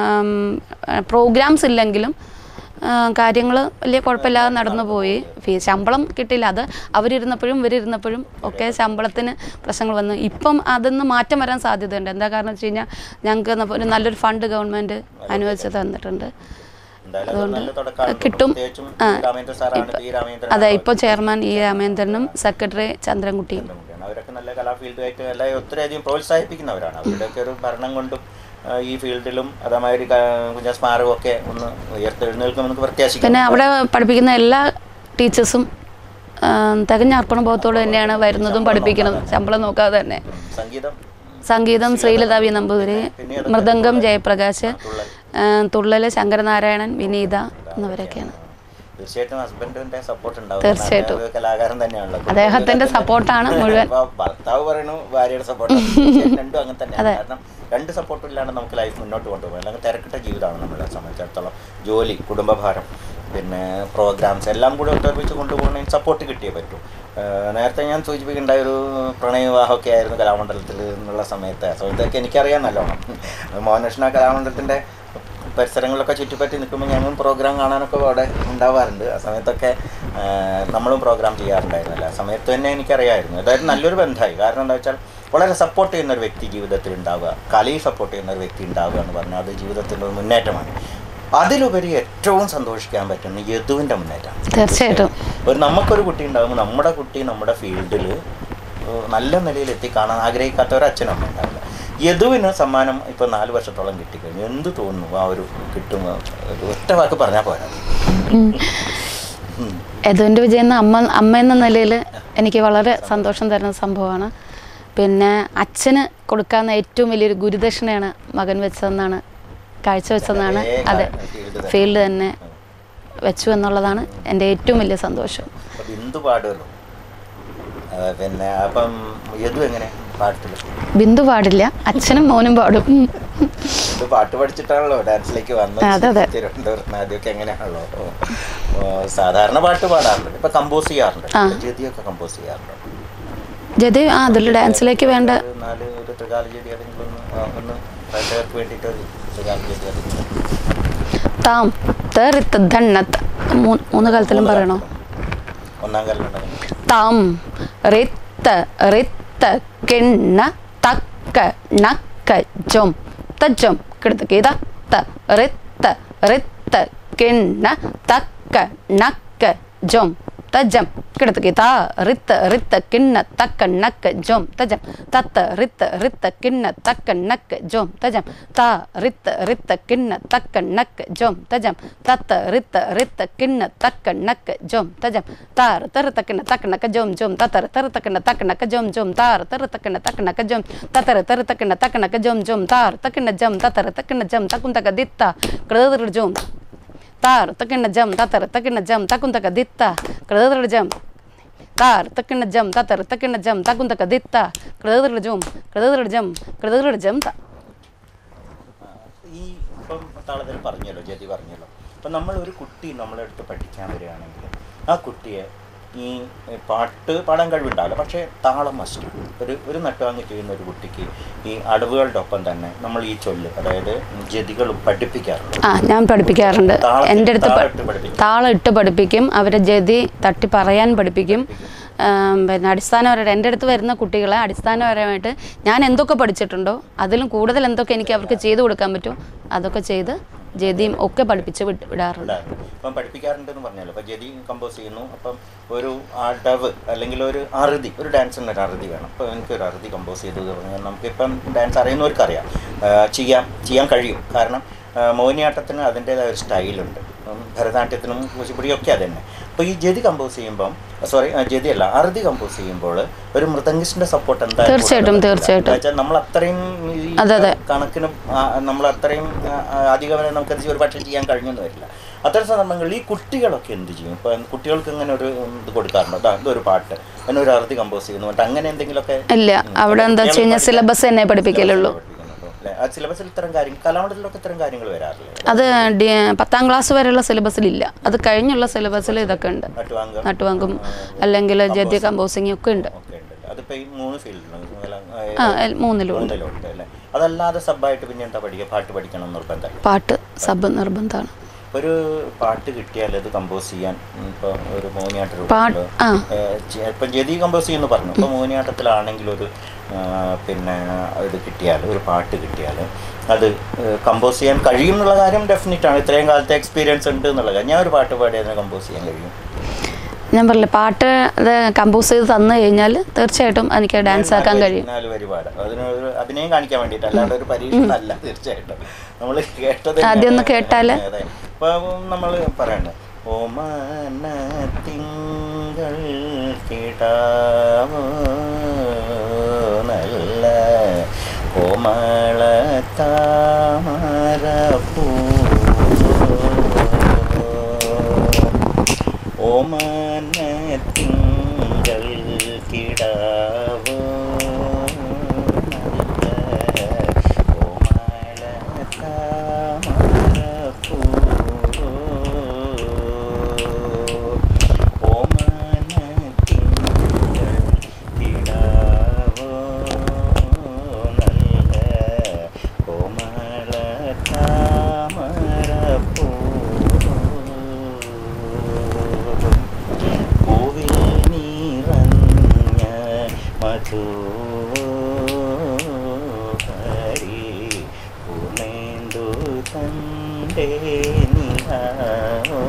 പ്രോഗ്രാംസ് ഇല്ലെങ്കിലും കാര്യങ്ങൾ വലിയ കുഴപ്പമില്ലാതെ നടന്നു പോയി ഫീ ശമ്പളം കിട്ടിയില്ല അത് അവരിരുന്നപ്പോഴും ഇവരിരുന്നപ്പോഴും ഒക്കെ ശമ്പളത്തിന് പ്രശ്നങ്ങൾ വന്നു ഇപ്പം അതിന്ന് മാറ്റം വരാൻ സാധ്യതയുണ്ട് എന്താ കാരണം വെച്ച് കഴിഞ്ഞാൽ ഞങ്ങൾക്ക് ഒരു നല്ലൊരു ഫണ്ട് ഗവൺമെൻറ് അനുവദിച്ച് തന്നിട്ടുണ്ട് എന്തായാലും അത് നല്ല തുടക്കമാണ്. കിട്ടും. പ്രത്യേകിച്ചും ആ. രാമേന്ദ്ര സാറാണ് പി രാമേന്ദ്രൻ അതെ ഇപ്പോൾ ചെയർമാൻ ഇ രാമേന്ദ്രനും സെക്രട്ടറി ചന്ദ്രൻകുട്ടിയും ചന്ദ്രമുഖിയാണ്. അവരൊക്കെ നല്ല കലാഫീൽഡുമായിട്ട് എല്ലാം ഒത്തിരിയധികം പ്രോത്സാഹിപ്പിക്കുന്നവരാണ് അവരുടെയൊക്കെ ഒരു ഭരണം കൊണ്ടും ആ, ഈ ഫീൽഡിലും അതേമാതിരി കുഞ്ഞ സ്മാരകമൊക്കെ ഒന്ന് ഉയർത്തെഴുന്നേൽക്കുമെന്ന് നമുക്ക് പ്രത്യാശിക്കാം പിന്നെ അവിടെ പഠിപ്പിക്കുന്ന എല്ലാ ടീച്ചേഴ്സും ആ, തികഞ്ഞ അർപ്പണബോധത്തോടെ തന്നെയാണ് വരുന്നതും പഠിപ്പിക്കുന്നതും ശമ്പളം നോക്കാതെ തന്നെ സംഗീതം സംഗീതം ശ്രീലത വി നമ്പൂതിരി മൃദംഗം ജയപ്രകാശ് ആ, തുള്ളല് ശങ്കരനാരായണൻ വിനീത എന്നിവരൊക്കെയാണ് തീർച്ചയായിട്ടും ഹസ്ബൻഡിന്റെ സപ്പോർട്ട് ഉണ്ടാവും തീർച്ചയായിട്ടും. കാരണം അദ്ദേഹം ഒരു കലാകാരൻ തന്നെയാണല്ലോ അദ്ദേഹത്തിന്റെ സപ്പോർട്ടാണ് മുഴുവൻ അപ്പൊ ഭർത്താവ് പറയണു ഭാര്യയുടെ സപ്പോർട്ട് രണ്ടും അങ്ങനെ തന്നെയാണ് കാരണം രണ്ട് സപ്പോർട്ടും ഇല്ലാണ്ട് നമുക്ക് ലൈഫ് മുന്നോട്ട് കൊണ്ടുപോകാം അല്ലെങ്കിൽ തിരക്കിട്ട ജീവിതമാണ് നമ്മളെ സംബന്ധിച്ചിടത്തോളം ജോലി കുടുംബഭാരം പിന്നെ പ്രോഗ്രാംസ് എല്ലാം കൂടെ ഒത്തൊരുമിച്ച് കൊണ്ടുപോകണമെങ്കിൽ സപ്പോർട്ട് കിട്ടിയേ പറ്റൂ ഏഹ് നേരത്തെ ഞാൻ സൂചിപ്പിക്കേണ്ട ഒരു പ്രണയവിവാഹമൊക്കെ ആയിരുന്നു കലാമണ്ഡലത്തിൽ എന്നുള്ള സമയത്ത് ആ സമയത്തൊക്കെ എനിക്കറിയാം നല്ലോണം മോഹനകൃഷ്ണ കലാമണ്ഡലത്തിൻ്റെ പരിസരങ്ങളിലൊക്കെ ചുറ്റിപ്പറ്റി നിൽക്കുമ്പോൾ ഞങ്ങളും പ്രോഗ്രാം കാണാനൊക്കെ അവിടെ ഉണ്ടാവാറുണ്ട് ആ സമയത്തൊക്കെ ആ, നമ്മളും പ്രോഗ്രാം ചെയ്യാറുണ്ടായിരുന്നില്ല ആ സമയത്ത് തന്നെ എനിക്കറിയാമായിരുന്നു അതായത് നല്ലൊരു ബന്ധമായി കാരണം എന്താ വെച്ചാൽ വളരെ സപ്പോർട്ട് ചെയ്യുന്ന ഒരു വ്യക്തി ജീവിതത്തിൽ ഉണ്ടാവുക കലയിൽ സപ്പോർട്ട് ചെയ്യുന്ന ഒരു വ്യക്തി ഉണ്ടാവുക എന്ന് പറഞ്ഞാൽ അത് ജീവിതത്തിൻ്റെ ഒരു മുന്നേറ്റമാണ് അതിലുപരി ഏറ്റവും സന്തോഷിക്കാൻ പറ്റുന്ന യദുവിൻ്റെ മുന്നേറ്റം തീർച്ചയായിട്ടും ഒരു നമുക്കൊരു കുട്ടി ഉണ്ടാകുമ്പോൾ നമ്മുടെ കുട്ടി നമ്മുടെ ഫീൽഡിൽ നല്ല നിലയിൽ എത്തിക്കാണാൻ ആഗ്രഹിക്കാത്ത ഒരു അച്ഛനും അമ്മ ഉണ്ടാവില്ല യദുവിന് സമ്മാനം ഇപ്പോൾ നാല് വർഷത്തോളം കിട്ടിക്കഴിഞ്ഞു എന്ത് തോന്നുന്നു ആ ഒരു കിട്ടുന്ന ഒരു ഒറ്റ വാക്ക് പറഞ്ഞാൽ പോരാ ഉം. യദുവിൻ്റെ വിജയം എന്ന അമ്മ അമ്മ എന്ന നിലയിൽ എനിക്ക് വളരെ സന്തോഷം തരുന്ന സംഭവമാണ് പിന്നെ അച്ഛന് കൊടുക്കാവുന്ന ഏറ്റവും വലിയൊരു ഗുരുദക്ഷിണയാണ് മകൻ വെച്ചതെന്നാണ് കാഴ്ചവെച്ചതെന്നാണ് അതേ അതെ ഫീൽഡ് തന്നെ. ഫീൽഡ് തന്നെ വെച്ചു എന്നുള്ളതാണ് എൻ്റെ ഏറ്റവും വലിയ സന്തോഷം അപ്പൊ ബിന്ദു പാടുമല്ലോ ആ, പിന്നെ അപ്പം യദു എങ്ങനെ പാട്ടിൽ ബിന്ദു പാടില്ല അച്ഛനും മോനും പാടും ഉം. ഇത് പാട്ട് പഠിച്ചിട്ടാണല്ലോ ഡാൻസിലേക്ക് വന്നത് അതെ, അതെ. തിരുവനന്തപുരത്ത് ആദ്യമൊക്കെ എങ്ങനെയാണല്ലോ ഓ, ഓ, സാധാരണ പാട്ട് പാടാറുണ്ട് ഇപ്പൊ കമ്പോസ് ചെയ്യാറുണ്ട് ആ. ജതിയൊക്കെ കമ്പോസ് ചെയ്യാറുണ്ട് ജതി ആ അതിൽ ഡാൻസിലേക്ക് വേണ്ട ഒരു നാല് ഒരു ത്രികാല ജതി ഏതെങ്കിലും ഒന്ന് ആ, ഒന്ന് പ്രേക്ഷകർക്ക് വേണ്ടിയിട്ട് ഒരു ത്രികാല ജതി ഏതെങ്കിലും താം തെറിത്ത് ധണ്ണത്ത് മൂ- മൂന്ന് കാലത്തിലും പറയണോ ഒന്നാം കാലിലുണ്ടെങ്കിൽ താം റിത്ത് റിത്ത് കിണ്ണ തക്ക നക്ക ജൊം തജൊം കിടത്തക്ക് ഇതാ ത റിത്ത് റിത്ത് കിണ്ണ തക്ക നക്ക ജൊം തജം കിടത്തുക്കി താ റിത്ത് റിത്ത് കിണ്ണ തക്ക നക്ക് ജോം തജം തത്ത് റിത്ത് റിത്ത് കിണ്ണ തക്ക നക്ക് ജോം തജം താ റിത്ത് റിത്ത് കിണ്ണ തക്ക നക്ക് ജോം തജം തത്ത് റിത്ത് റിത്ത് കിണ്ണ തക്ക നക്ക് ജോം തജം താർ തെറ് തക്കിണ്ണ തക്ക നക്ക ജോം ജോം തത്തർ തെറ് തക്കിണ്ണ തക്ക നക്ക ജോം ജോം താർ തെറ് തക്കിണ്ണ തക്ക നക്ക ജോം തത്തർ തെറ് തക്കിണ്ണ തക്ക നക്ക ജോം ജോം താർ തക്കിണ്ണ ജം തത്തർ തക്കിണ്ണ ജം തക്കും തക്ക ദിത്ത കൃതൃ ജോം താർ തക്കിണ്ണ ജം തത്തർ തക്കിണ്ണ ജം തക്കും തക്ക ദിത്ത കൃതൃ ജം താർ തക്കിണ്ണ ജം തത്തർ തക്കിണ്ണ ജം തക്കും തക്ക ദിത്ത കൃതൃ ജോം കൃതൃ ജം കൃതൃ ജം ത ഈ ഇപ്പം താളത്തിൽ പറഞ്ഞല്ലോ ജതി പറഞ്ഞല്ലോ അപ്പം നമ്മൾ ഒരു കുട്ടി നമ്മളെ അടുത്ത് പഠിക്കാൻ വരികയാണെങ്കിൽ ആ കുട്ടിയെ ഈ എ, പാട്ട് പാടാൻ കഴിവുണ്ടാവില്ല പക്ഷേ താളം മസ്റ്റ് ഒരു ഒരു നട്ടുവാങ്ങി ചെയ്യുന്ന ഒരു കുട്ടിക്ക് ഈ അടവുകളുടെ ഒപ്പം തന്നെ നമ്മൾ ഈ ചൊല്ല് അതായത് ജതികളും പഠിപ്പിക്കാറുണ്ട് ആ ഞാൻ പഠിപ്പിക്കാറുണ്ട് താളത്തിൽ- എൻ്റെ അടുത്ത് പ- താളം ഇട്ട് പഠിപ്പിക്കും. താളം ഇട്ട് പഠിപ്പിക്കും അവരെ ജതി തട്ടി പറയാൻ പഠിപ്പിക്കും ആം, പിന്നെ അടിസ്ഥാനപരമായിട്ട് എൻ്റെ അടുത്ത് വരുന്ന കുട്ടികളെ അടിസ്ഥാനപരമായിട്ട് ഞാൻ എന്തൊക്കെ പഠിച്ചിട്ടുണ്ടോ അതിലും കൂടുതൽ എന്തൊക്കെ എനിക്ക് അവർക്ക് ചെയ്തു കൊടുക്കാൻ പറ്റും അതൊക്കെ ചെയ്ത് ജതിയും ഒക്കെ പഠിപ്പിച്ച് വിട്ട് വിടാറുണ്ട് ഉണ്ടായിരുന്നു ഇപ്പം പഠിപ്പിക്കാറുണ്ടെന്ന് പറഞ്ഞല്ലോ അപ്പം ജതി കമ്പോസ് ചെയ്യുന്നു അപ്പം ഒരു അടവ് അല്ലെങ്കിൽ ഒരു അറുതി ഒരു ഡാൻസിന് ഒരു അറുതി വേണം അപ്പോൾ എനിക്കൊരു അറുതി കമ്പോസ് ചെയ്തു എന്ന് പറഞ്ഞാൽ നമുക്കിപ്പം ഡാൻസ് അറിയുന്നവർക്കറിയാം ആ, ചെയ്യാം ചെയ്യാൻ കഴിയും കാരണം ആ, മോഹിനിയാട്ടത്തിന് അതിൻ്റേതായ ഒരു സ്റ്റൈലുണ്ട് ഉം, ഭരതനാട്യത്തിനും കുച്ചിപ്പുടിയും ഒക്കെ അത് തന്നെ അപ്പോൾ ഈ ജതി കമ്പോസ് ചെയ്യുമ്പം സോറി ജതി അല്ല അറുതി കമ്പോസ് ചെയ്യുമ്പോൾ ഒരു മൃദംഗിസ്റ്റിൻ്റെ സപ്പോർട്ട് എന്തായാലും തീർച്ചയായിട്ടും, കൊടുക്കണം. തീർച്ചയായിട്ടും. എന്ന് വെച്ചാൽ നമ്മൾ അത്രയും ഈ അതെ, അതെ. കണക്കിന് നമ്മൾ അത്രയും ആ, ആ, അധികം നമുക്കത് ഒരു പക്ഷേ ചെയ്യാൻ കഴിഞ്ഞെന്ന് വരില്ല അത്തരം സന്ദർഭങ്ങളിൽ ഈ കുട്ടികളൊക്കെ എന്ത് ചെയ്യും ഇപ്പം കുട്ടികൾക്ക് ഇങ്ങനെ ഒരു ഇത് കൊടുക്കാറുണ്ടോ അതാ ഇതൊരു പാട്ട് അതിന് ഒരു അറുതി കമ്പോസ് ചെയ്യുന്നു എന്നിട്ട് അങ്ങനെ എന്തെങ്കിലുമൊക്കെ ഇല്ല അവിടെ എന്താ വെച്ച് കഴിഞ്ഞാൽ സിലബസ് തന്നെ പഠിപ്പിക്കലുള്ളൂ ആ സിലബസിൽ ഇത്തരം കാര്യം കലാമണ്ഡലത്തിലൊക്കെ ഇത്തരം കാര്യങ്ങൾ വരാറില്ലേ അത് ഡി- പത്താം ക്ലാസ് വരെയുള്ള സിലബസിലില്ല അത് കഴിഞ്ഞുള്ള സിലബസിൽ ഇതൊക്കെ ഉണ്ട് നട്ടുവാങ്കം നട്ടുവാങ്കും അല്ലെങ്കിൽ ജദ്യ കമ്പോസിങ് ഒക്കെ ഉണ്ട് ഒക്കെ ഉണ്ട് അതിപ്പോൾ ഈ മൂന്ന് ഫീൽഡിലും ആ എൽ- മൂന്നിലും ഉണ്ട് മൂന്നിലുണ്ട് അല്ലേ അതല്ലാതെ സബ്ബായിട്ട് പിന്നെ എന്താ പഠിക്കുക പാട്ട് പഠിക്കണം എന്ന് നിർബന്ധം പാട്ട് സബ് നിർബന്ധമാണ് ഒരു പാട്ട് കിട്ടിയാൽ അത് കമ്പോസ് ചെയ്യാൻ ഇപ്പോൾ ഒരു മോഹിനിയാട്ട പാട്ട് ആ ഇപ്പം ജതി കമ്പോസ് ചെയ്യുന്നു പറഞ്ഞു ഇപ്പോൾ മോഹിനിയാട്ടത്തിലാണെങ്കിൽ ഒരു ആ, പിന്നെ ഇത് കിട്ടിയാൽ ഒരു പാട്ട് കിട്ടിയാൽ അത് കമ്പോസ് ചെയ്യാൻ കഴിയും എന്നുള്ള കാര്യം ഡെഫിനറ്റ് ആണ് ഇത്രയും കാലത്തെ എക്സ്പീരിയൻസ് ഉണ്ട് എന്നുള്ള കാര്യം ഞാൻ ഒരു പാട്ട് പാടി അതിനെ കമ്പോസ് ചെയ്യാൻ കഴിയും ഞാൻ പറഞ്ഞില്ല പാട്ട് അത് കമ്പോസ് ചെയ്ത് തന്നു കഴിഞ്ഞാൽ തീർച്ചയായിട്ടും എനിക്ക് ഡാൻസ് ആക്കാൻ കഴിയും നാല് വരി പാടാം അതിനൊരു അതിനെയും കാണിക്കാൻ വേണ്ടിയിട്ട് അല്ലാണ്ട് ഒരു പരീക്ഷ അല്ല തീർച്ചയായിട്ടും നമ്മൾ കേട്ടത് ആദ്യം ഒന്ന് കേട്ടാല്? അതെ ഇപ്പൊ നമ്മൾ പറയണ്ട ഓമന തിങ്കൾ കിടാവോ നല്ല കോമള താമര പൂ ഓമന തിങ്കൾ കിടാവോ നല്ല കോമള താമര പൂ ഓമന തിങ്കൾ കിടാവോ നല്ല കോമള താമര പൂ പൂവിൽ നിറഞ്ഞ മധുഹരി പൂനേന്ദു തന്റെ നിലാവോ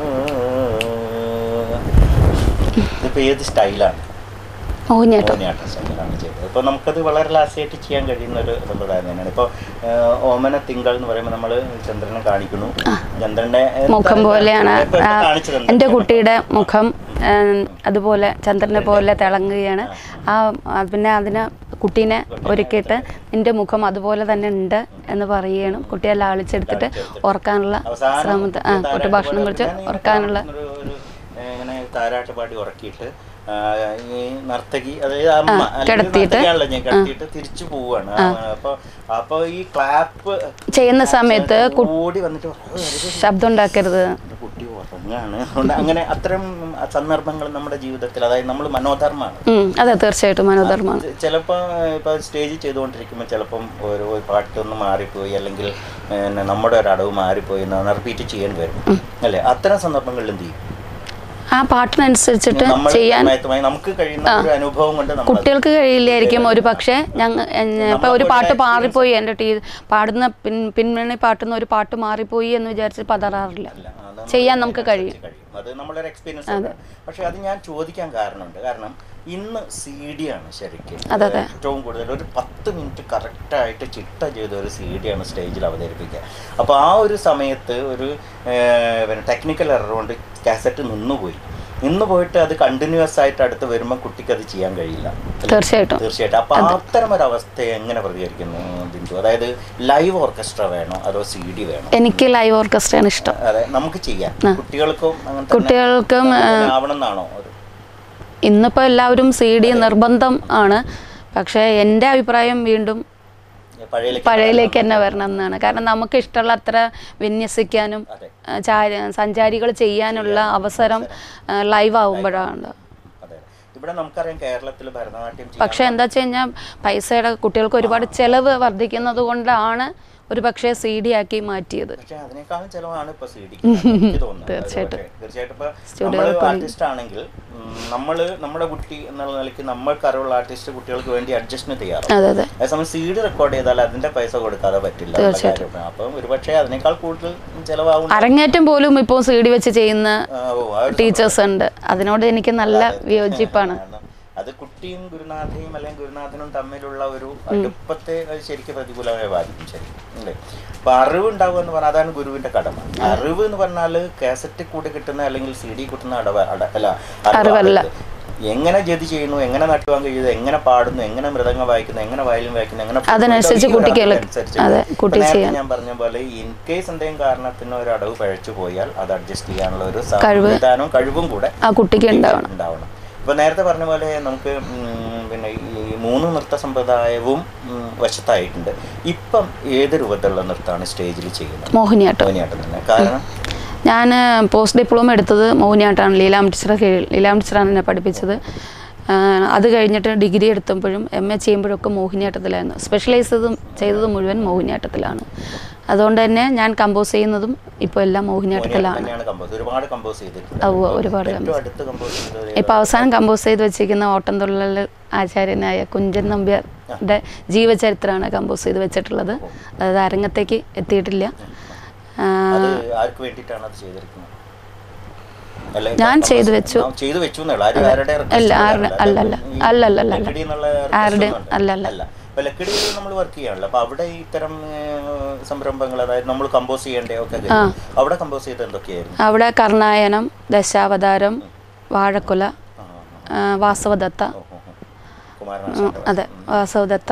ഇതിപ്പോ ഏത് സ്റ്റൈലാണ് മോഹിനിയാട്ടം മോഹിനിയാട്ടം സ്റ്റൈലാണ് ചെയ്തത് ഇപ്പോൾ നമുക്കത് വളരെ ലാസ്യായിട്ട് ചെയ്യാൻ കഴിയുന്ന ഒരു സമ്പ്രദായം തന്നെയാണ് ഇപ്പോൾ ഓമന തിങ്കൾ എന്ന് പറയുമ്പോൾ നമ്മൾ ചന്ദ്രനെ കാണിക്കുന്നു ചന്ദ്രനെ മുഖം പോലെയാണ് ഇപ്പൊ ആ, കാണിച്ചു തന്നെ. എൻ്റെ കുട്ടിയുടെ മുഖം ആ, അതുപോലെ ചന്ദ്രനെ പോലെ തിളങ്ങുകയാണ് ആ ആ, പിന്നെ അതിന് കുട്ടീനെ ഒരുക്കിയിട്ട് നിന്റെ മുഖം അതുപോലെ തന്നെ ഉണ്ട് എന്ന് പറയുകയാണ് കുട്ടിയെ ലാളിച്ചെടുത്തിട്ട് ഉറക്കാനുള്ള അവസാനം ശ്രമത്തെ ആ താരാട്ട് കുട്ടി ഭക്ഷണം പാടി കുറിച്ച് ഞാൻ ഈ ഉറക്കാനുള്ള ഒരു- ഒരു, ഏ, ഇങ്ങനെ താരാട്ട് പാടി ഉറക്കിയിട്ട് ആ, ഈ നർത്തകി അതായത് അമ്മ അല്ലെങ്കിൽ കിടത്തിയിട്ട്, നർത്തകിയാണല്ലോ ഞാൻ കിടത്തിയിട്ട് തിരിച്ചു പോവാണ് അപ്പൊ അപ്പൊ ഈ ക്ലാപ്പ് ചെയ്യുന്ന സമയത്ത് കു- ഓടി വന്നിട്ട് "ഓ, വെറുതെ ശബ്ദം ഉണ്ടാക്കരുത് എൻ്റെ കുട്ടി ഉറങ്ങാണ് അതുകൊണ്ട് അങ്ങനെ അത്തരം സന്ദർഭങ്ങൾ നമ്മുടെ ജീവിതത്തിൽ അതായത് നമ്മൾ മനോധർമ്മമാണ് ഉം, അതെ തീർച്ചയായിട്ടും മനോധർമ്മമാണ് ചിലപ്പോൾ ഇപ്പോൾ സ്റ്റേജിൽ ചെയ്തുകൊണ്ടിരിക്കുമ്പോൾ ചിലപ്പം ഒരു ഒരു പാട്ടൊന്ന് മാറിപ്പോയി അല്ലെങ്കിൽ പിന്നെ നമ്മുടെ ഒരു അടവ് മാറിപ്പോയി എന്ന് റിപ്പീറ്റ് ചെയ്യേണ്ടി വരും അല്ലേ അത്തരം സന്ദർഭങ്ങളിൽ എന്ത് ചെയ്യും ആ പാട്ടിനനുസരിച്ചിട്ട് നമ്മൾ ചെയ്യാൻ സമയത്തുമായി നമുക്ക് കഴിയുന്ന ഒരു അനുഭവം കൊണ്ട് നമ്മൾ കുട്ടികൾക്ക് കഴിയില്ലായിരിക്കും ഒരു പക്ഷേ ഞങ്ങൾ ഇപ്പൊ ഒരു പാട്ട് മാറിപ്പോയി എൻ്റെ ടീ പാടുന്ന പിൻ പിൻമണി പാട്ടുന്ന ഒരു പാട്ട് മാറിപ്പോയി എന്ന് വിചാരിച്ച് പതറാറില്ല ചെയ്യാൻ നമുക്ക് കഴിയും കഴിയും അത് നമ്മളൊരു എക്സ്പീരിയൻസ് ആണ് പക്ഷെ അത് ഞാൻ ചോദിക്കാൻ കാരണമുണ്ട് കാരണം ഇന്ന് സി ഡി ആണ് ശരിക്കും അതെ, അതെ. ഏറ്റവും കൂടുതൽ ഒരു പത്ത് മിനിറ്റ് കറക്റ്റായിട്ട് ചിട്ട ചെയ്ത ഒരു സി ഡി ആണ് സ്റ്റേജിൽ അവതരിപ്പിക്കുക അപ്പോൾ ആ ഒരു സമയത്ത് ഒരു ഏർ, പിന്നെ ടെക്നിക്കൽ എറർ കൊണ്ട് കാസറ്റ് നിന്നുപോയി നിന്ന് പോയിട്ട് അത് കണ്ടിന്യൂസ് ആയിട്ട് അടുത്ത് വരുമ്പോൾ കുട്ടിക്ക് അത് ചെയ്യാൻ കഴിയില്ല തീർച്ചയായിട്ടും തീർച്ചയായിട്ടും അപ്പൊ അത്തരം ഒരു അവസ്ഥയെ എങ്ങനെ പ്രതികരിക്കുന്നു ബിന്ദു അതായത് ലൈവ് ഓർക്കസ്ട്ര വേണോ അതോ സി ഡി വേണോ എനിക്ക് ലൈവ് ഓർക്കസ്ട്രയാണ് ഇഷ്ടം അതെ നമുക്ക് ചെയ്യാം കുട്ടികൾക്കും അങ്ങനെ തന്നെ കുട്ടികൾക്കും അങ്ങനെ ആവണം എന്നാണോ ഒരു ഇന്നിപ്പോൾ എല്ലാവരും സി ഡി നിർബന്ധം ആണ് പക്ഷേ എൻ്റെ അഭിപ്രായം വീണ്ടും പഴയലേക്ക് പഴയയിലേക്ക് തന്നെ വരണം എന്നാണ് കാരണം നമുക്ക് ഇഷ്ടമുള്ള അത്ര വിന്യസിക്കാനും അതെ ആ, ചാരി- സഞ്ചാരികൾ ചെയ്യാനുള്ള അവസരം ലൈവ് ആവുമ്പോഴാണ് അതെ ഇവിടെ നമുക്കറിയാം കേരളത്തിൽ ഭരതനാട്യം ചെയ്യാൻ പക്ഷേ എന്താ വെച്ച് കഴിഞ്ഞാൽ പൈസയുടെ കുട്ടികൾക്ക് ഒരുപാട് ചെലവ് വർദ്ധിക്കുന്നത് കൊണ്ടാണ് ഒരു പക്ഷേ സി ഡി ആക്കി മാറ്റിയത് പക്ഷെ അതിനേക്കാളും ചെലവാണ് ഇപ്പൊ സി ഡിക്ക് എനിക്ക് തോന്നുന്നത് തീർച്ചയായിട്ടും. അതൊക്കെ. തീർച്ചയായിട്ടും ഇപ്പൊ Studio നമ്മൾ recording. ആർട്ടിസ്റ്റ് ആണെങ്കിൽ ഉം, നമ്മള് നമ്മുടെ കുട്ടി എന്നുള്ള നിലയ്ക്ക് നമ്മൾക്ക് അറിവുള്ള ആർട്ടിസ്റ്റ് കുട്ടികൾക്ക് വേണ്ടി അഡ്ജസ്റ്റ്മെന്റ് ചെയ്യാറുണ്ട് അതെ അതെ അതേസമയം സി ഡി റെക്കോർഡ് ചെയ്താൽ അതിന്റെ പൈസ കൊടുക്കാതെ പറ്റില്ല എന്നുള്ള കാര്യം. അപ്പം ഒരുപക്ഷെ അതിനേക്കാൾ കൂടുതൽ ചെലവാകും അരങ്ങേറ്റം പോലും ഇപ്പോൾ സി ഡി വെച്ച് ചെയ്യുന്ന ആ, ഓ, ആ ഒരു ടീച്ചേഴ്സ് ഉണ്ട് അതിനോട് എനിക്ക് നല്ല വിയോജിപ്പാണ് കാരണം അത് കുട്ടിയും ഗുരുനാഥയും അല്ലെങ്കിൽ ഗുരുനാഥനും തമ്മിലുള്ള ഒരു അടുപ്പത്തെ അത് ശരിക്കും പ്രതികൂലമായി ബാധിക്കും ശരിക്കും അല്ലേ അപ്പൊ അറിവ് ഉണ്ടാവുക എന്ന് പറഞ്ഞാൽ അതാണ് ഗുരുവിന്റെ കടമ അറിവ് എന്ന് പറഞ്ഞാൽ കാസറ്റിൽ കൂടി കിട്ടുന്ന അല്ലെങ്കിൽ സി ഡി കിട്ടുന്ന അടവ അട അല്ല അറിവല്ല. അറിവാകരുത്. എങ്ങനെ ജതി ചെയ്യുന്നു എങ്ങനെ നട്ടുവാൻ കഴിയുന്നു എങ്ങനെ പാടുന്നു എങ്ങനെ മൃദംഗം വായിക്കുന്നു എങ്ങനെ വയലിൻ വായിക്കുന്നു എങ്ങനെ അതിനനുസരിച്ച് ഈ ഒരു കുട്ടിക്ക് എളു- അനുസരിച്ച് അതെ, ഇപ്പൊ കുട്ടി നേരത്തെ ചെയ്യാൻ. ഞാൻ പറഞ്ഞ പോലെ ഇൻ കേസ് എന്തെങ്കിലും കാരണത്തിന് ഒരു അടവ് പഴച്ചു പോയാൽ അത് അഡ്ജസ്റ്റ് ചെയ്യാനുള്ള ഒരു കഴിവ്. സംവിധാനവും കഴിവും കൂടെ ആ കുട്ടിക്ക് ഉണ്ടാവണം ഉണ്ടാവണം ഇപ്പൊ നേരത്തെ പറഞ്ഞ പോലെ നമുക്ക് ഉം, പിന്നെ ഈ മൂന്ന് നൃത്ത സമ്പ്രദായവും ഉം, വശത്തായിട്ടുണ്ട് ഇപ്പം ഏത് രൂപത്തിലുള്ള നൃത്തമാണ് സ്റ്റേജിൽ ചെയ്യുന്നത് മോഹിനിയാട്ടം മോഹിനിയാട്ടം തന്നെ കാരണം ഞാൻ പോസ്റ്റ് ഡിപ്ലോമ എടുത്തത് മോഹിനിയാട്ടാണ് ലീലാം ടീച്ചറെ കീഴിൽ ലീലാം ടീച്ചറാണ് എന്നെ പഠിപ്പിച്ചത് ആ, അത് കഴിഞ്ഞിട്ട് ഡിഗ്രി എടുത്തപ്പോഴും എം എ ചെയ്യുമ്പോഴൊക്കെ മോഹിനിയാട്ടത്തിലായിരുന്നു സ്പെഷ്യലൈസ് ചെയ്തതും ചെയ്തത് മുഴുവൻ മോഹിനിയാട്ടത്തിലാണ് അതുകൊണ്ട് തന്നെ ഞാൻ കമ്പോസ് ചെയ്യുന്നതും ഇപ്പോൾ എല്ലാം മോഹിനിയാട്ടം മോഹിനിയാട്ടത്തിലാണ് തന്നെയാണ് കമ്പോസ് ഒരുപാട് കമ്പോസ് ചെയ്തിട്ടുണ്ട് ഉവ്വ് ഒരുപാട് ഏറ്റവും അടുത്ത് കമ്പോസ് ചെയ്തത് ഇപ്പോൾ അവസാനം കമ്പോസ് ചെയ്ത് വെച്ചിരിക്കുന്ന ഓട്ടംതുള്ളൽ ആചാര്യനായ കുഞ്ചൻ നമ്പ്യാരുടെ ജീവചരിത്രമാണ് കമ്പോസ് ചെയ്ത് വെച്ചിട്ടുള്ളത് അത് അരങ്ങത്തേക്ക് എത്തിയിട്ടില്ല ആ, അത് ആർക്ക് വേണ്ടിയിട്ടാണ് അത് ചെയ്തിരിക്കുന്നത് അല്ല, ഞാൻ കമ്പോസ്- ചെയ്തു വെച്ചു. ആ, ചെയ്തു വെച്ചു എന്നല്ല ആരും ആരുടെ request അല്ല, കൊണ്ടല്ല. ആരുടെ- അല്ല, അല്ല. ഈ അല്ല, അല്ല, അല്ല, ലക്കിടി എന്നുള്ള request ആരുടെയും- ഒന്നും അല്ല, അല്ല. അല്ല അപ്പൊ ലക്കിടിയിൽ നമ്മൾ വർക്ക് ചെയ്യാണല്ലോ അപ്പൊ അവിടെ ഇത്തരം ഏർ, സംരംഭങ്ങൾ അതായത് നമ്മൾ കമ്പോസ് ചെയ്യേണ്ടേ ഒക്കെ കഴിഞ്ഞു. അവിടെ കമ്പോസ് ചെയ്ത് എന്തൊക്കെയായിരുന്നു അവിടെ കർണായനം ദശാവതാരം വാഴക്കുല ആ, ആ, വാസവദത്ത ഓ, ഓ, ഓ. കുമാരനാശാന്റെ അതെ വാസവദത്ത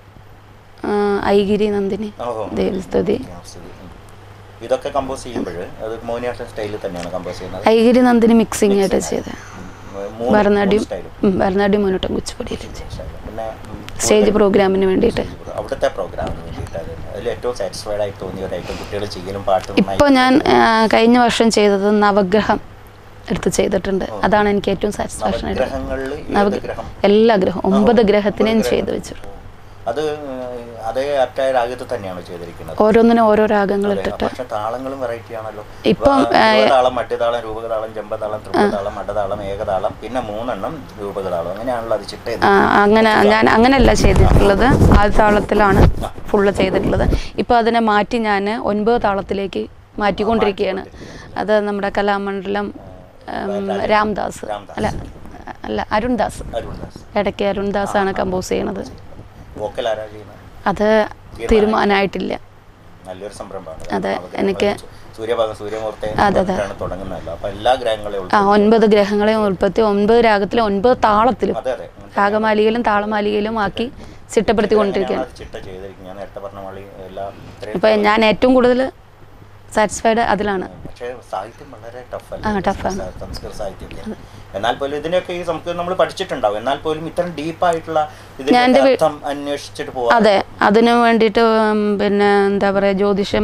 ആ, ഐഗിരി നന്ദിനി ഓ, ഓ. ദേവിസ്തുതി ആ, ശരി. ഉം. ഇതൊക്കെ കമ്പോസ് ചെയ്യുമ്പോൾ അത് മോഹിനിയാട്ടം സ്റ്റൈലിൽ തന്നെയാണ് കമ്പോസ് ചെയ്യുന്നത് ഐഗിരി നന്ദിനി മിക്സിംഗ് ആയിട്ട് ചെയ്ത് ഉം. മൂന്ന് ഭരതനാട്യം സ്റ്റൈലും ഉം, ഭരതനാട്യം മുന്നോട്ടും കുച്ചിപ്പുടിയിൽ സ്റ്റൈലും. പിന്നെ ഉം, സ്റ്റേജ് പ്രോഗ്രാമിന് വേണ്ടിയിട്ട് അവിടുത്തെ പ്രോഗ്രാമിന് വേണ്ടിയിട്ട് അത് അതിൽ ഏറ്റവും സാറ്റിസ്ഫൈഡ് ആയി തോന്നിയ ഒരു ഐറ്റം കുട്ടികൾ ചെയ്യലും പാട്ടും ഇപ്പോൾ ഞാൻ ആ, കഴിഞ്ഞ വർഷം ചെയ്തത് നവഗ്രഹം എടുത്ത് ചെയ്തിട്ടുണ്ട് അതാണ് എനിക്ക് ഏറ്റവും സാറ്റിസ്ഫാക്ഷൻ ആയിട്ട് ഗ്രഹങ്ങളിൽ നവ- ഗ്രഹം എല്ലാ ഗ്രഹം ഒമ്പത് ഗ്രഹത്തിനെയും ഒമ്പത് ചെയ്തു ഗ്രഹം. വെച്ചു ഓ. അത് ഏർ, അതേ ആപ്റ്റായ രാഗത്തിൽ തന്നെയാണ് ചെയ്തിരിക്കുന്നത് ഓരോന്നിനും ഓരോ രാഗങ്ങൾ അതെ, ഇട്ടിട്ട് പക്ഷെ താളങ്ങളും വെറൈറ്റി ആണല്ലോ ഇപ്പം, ആ, ധ്രുവതാളം മധ്യതാളം രൂപകതാളം ജമ്പതാളം ത്രിപുതാളം മഠതാളം ഏകതാളം പിന്നെ മൂന്നെണ്ണം രൂപകതാളം അങ്ങനെയാണല്ലോ അത് ചിട്ട ചെയ്ത് ആ, അങ്ങനെ ഞാൻ അങ്ങനെയല്ല ചെയ്തിട്ടുള്ളത് ആ താളത്തിലാണ് ഫുള്ള് ചെയ്തിട്ടുള്ളത് ഇപ്പോൾ അതിനെ മാറ്റി ഞാൻ ഒൻപത് താളത്തിലേക്ക് മാറ്റിക്കൊണ്ടിരിക്കുകയാണ് അത് നമ്മുടെ കലാമണ്ഡലം ഉം, രാംദാസ് അല്ല അല്ല അരുൺദാസ് അരുൺദാസ് ഇടയ്ക്ക് അരുൺദാസാണ് കമ്പോസ് ചെയ്യണത് വോക്കൽ ആരാ ചെയ്യുന്നത് അത് തീരുമാനമായിട്ടില്ല നല്ലൊരു സംരംഭമാണ് അതെ, നവഗ്രഹങ്ങൾ എനിക്ക് വെച്ച് സൂര്യഭാഗം സൂര്യമൂർത്തെ അതെ, അതെ. തുടങ്ങുന്നതല്ലോ അപ്പൊ എല്ലാ ഗ്രഹങ്ങളെയും ആ ഒൻപത് ഗ്രഹങ്ങളെ ഉൾപ്പെടുത്തി ഒൻപത് രാഗത്തിലും ഒൻപത് താളത്തിലും അതെ അതെ രാഗമാലികയിലും താളമാലികയിലും ആക്കി ചിട്ടപ്പെടുത്തിക്കൊണ്ടിരിക്കുകയാണ് അത് ചിട്ട ചെയ്തിരിക്കും ഞാൻ നേരത്തെ പറഞ്ഞ മാളി എല്ലാം ഇത്രയും ഇപ്പം ഞാൻ ഏറ്റവും കൂടുതൽ സാറ്റിസ്ഫൈഡ് അതിലാണ് പക്ഷേ സാഹിത്യം വളരെ ആ, ടഫല്ല tough ആണ്. സംസ്കൃത സാഹിത്യമൊക്കെ എന്നാൽ പോലും ഇതിനൊക്കെ ഈ സംസ്കൃതം നമ്മൾ പഠിച്ചിട്ടുണ്ടാവും എന്നാൽ പോലും ഇത്രയും ഡീപ്പായിട്ടുള്ള ഇതിന്റെ എൻ്റെ വീ- അർത്ഥം അന്വേഷിച്ചിട്ട് പോവാ അതെ അതിനു വേണ്ടിയിട്ട് ഉം, പിന്നെ എന്താ പറയുക ജ്യോതിഷം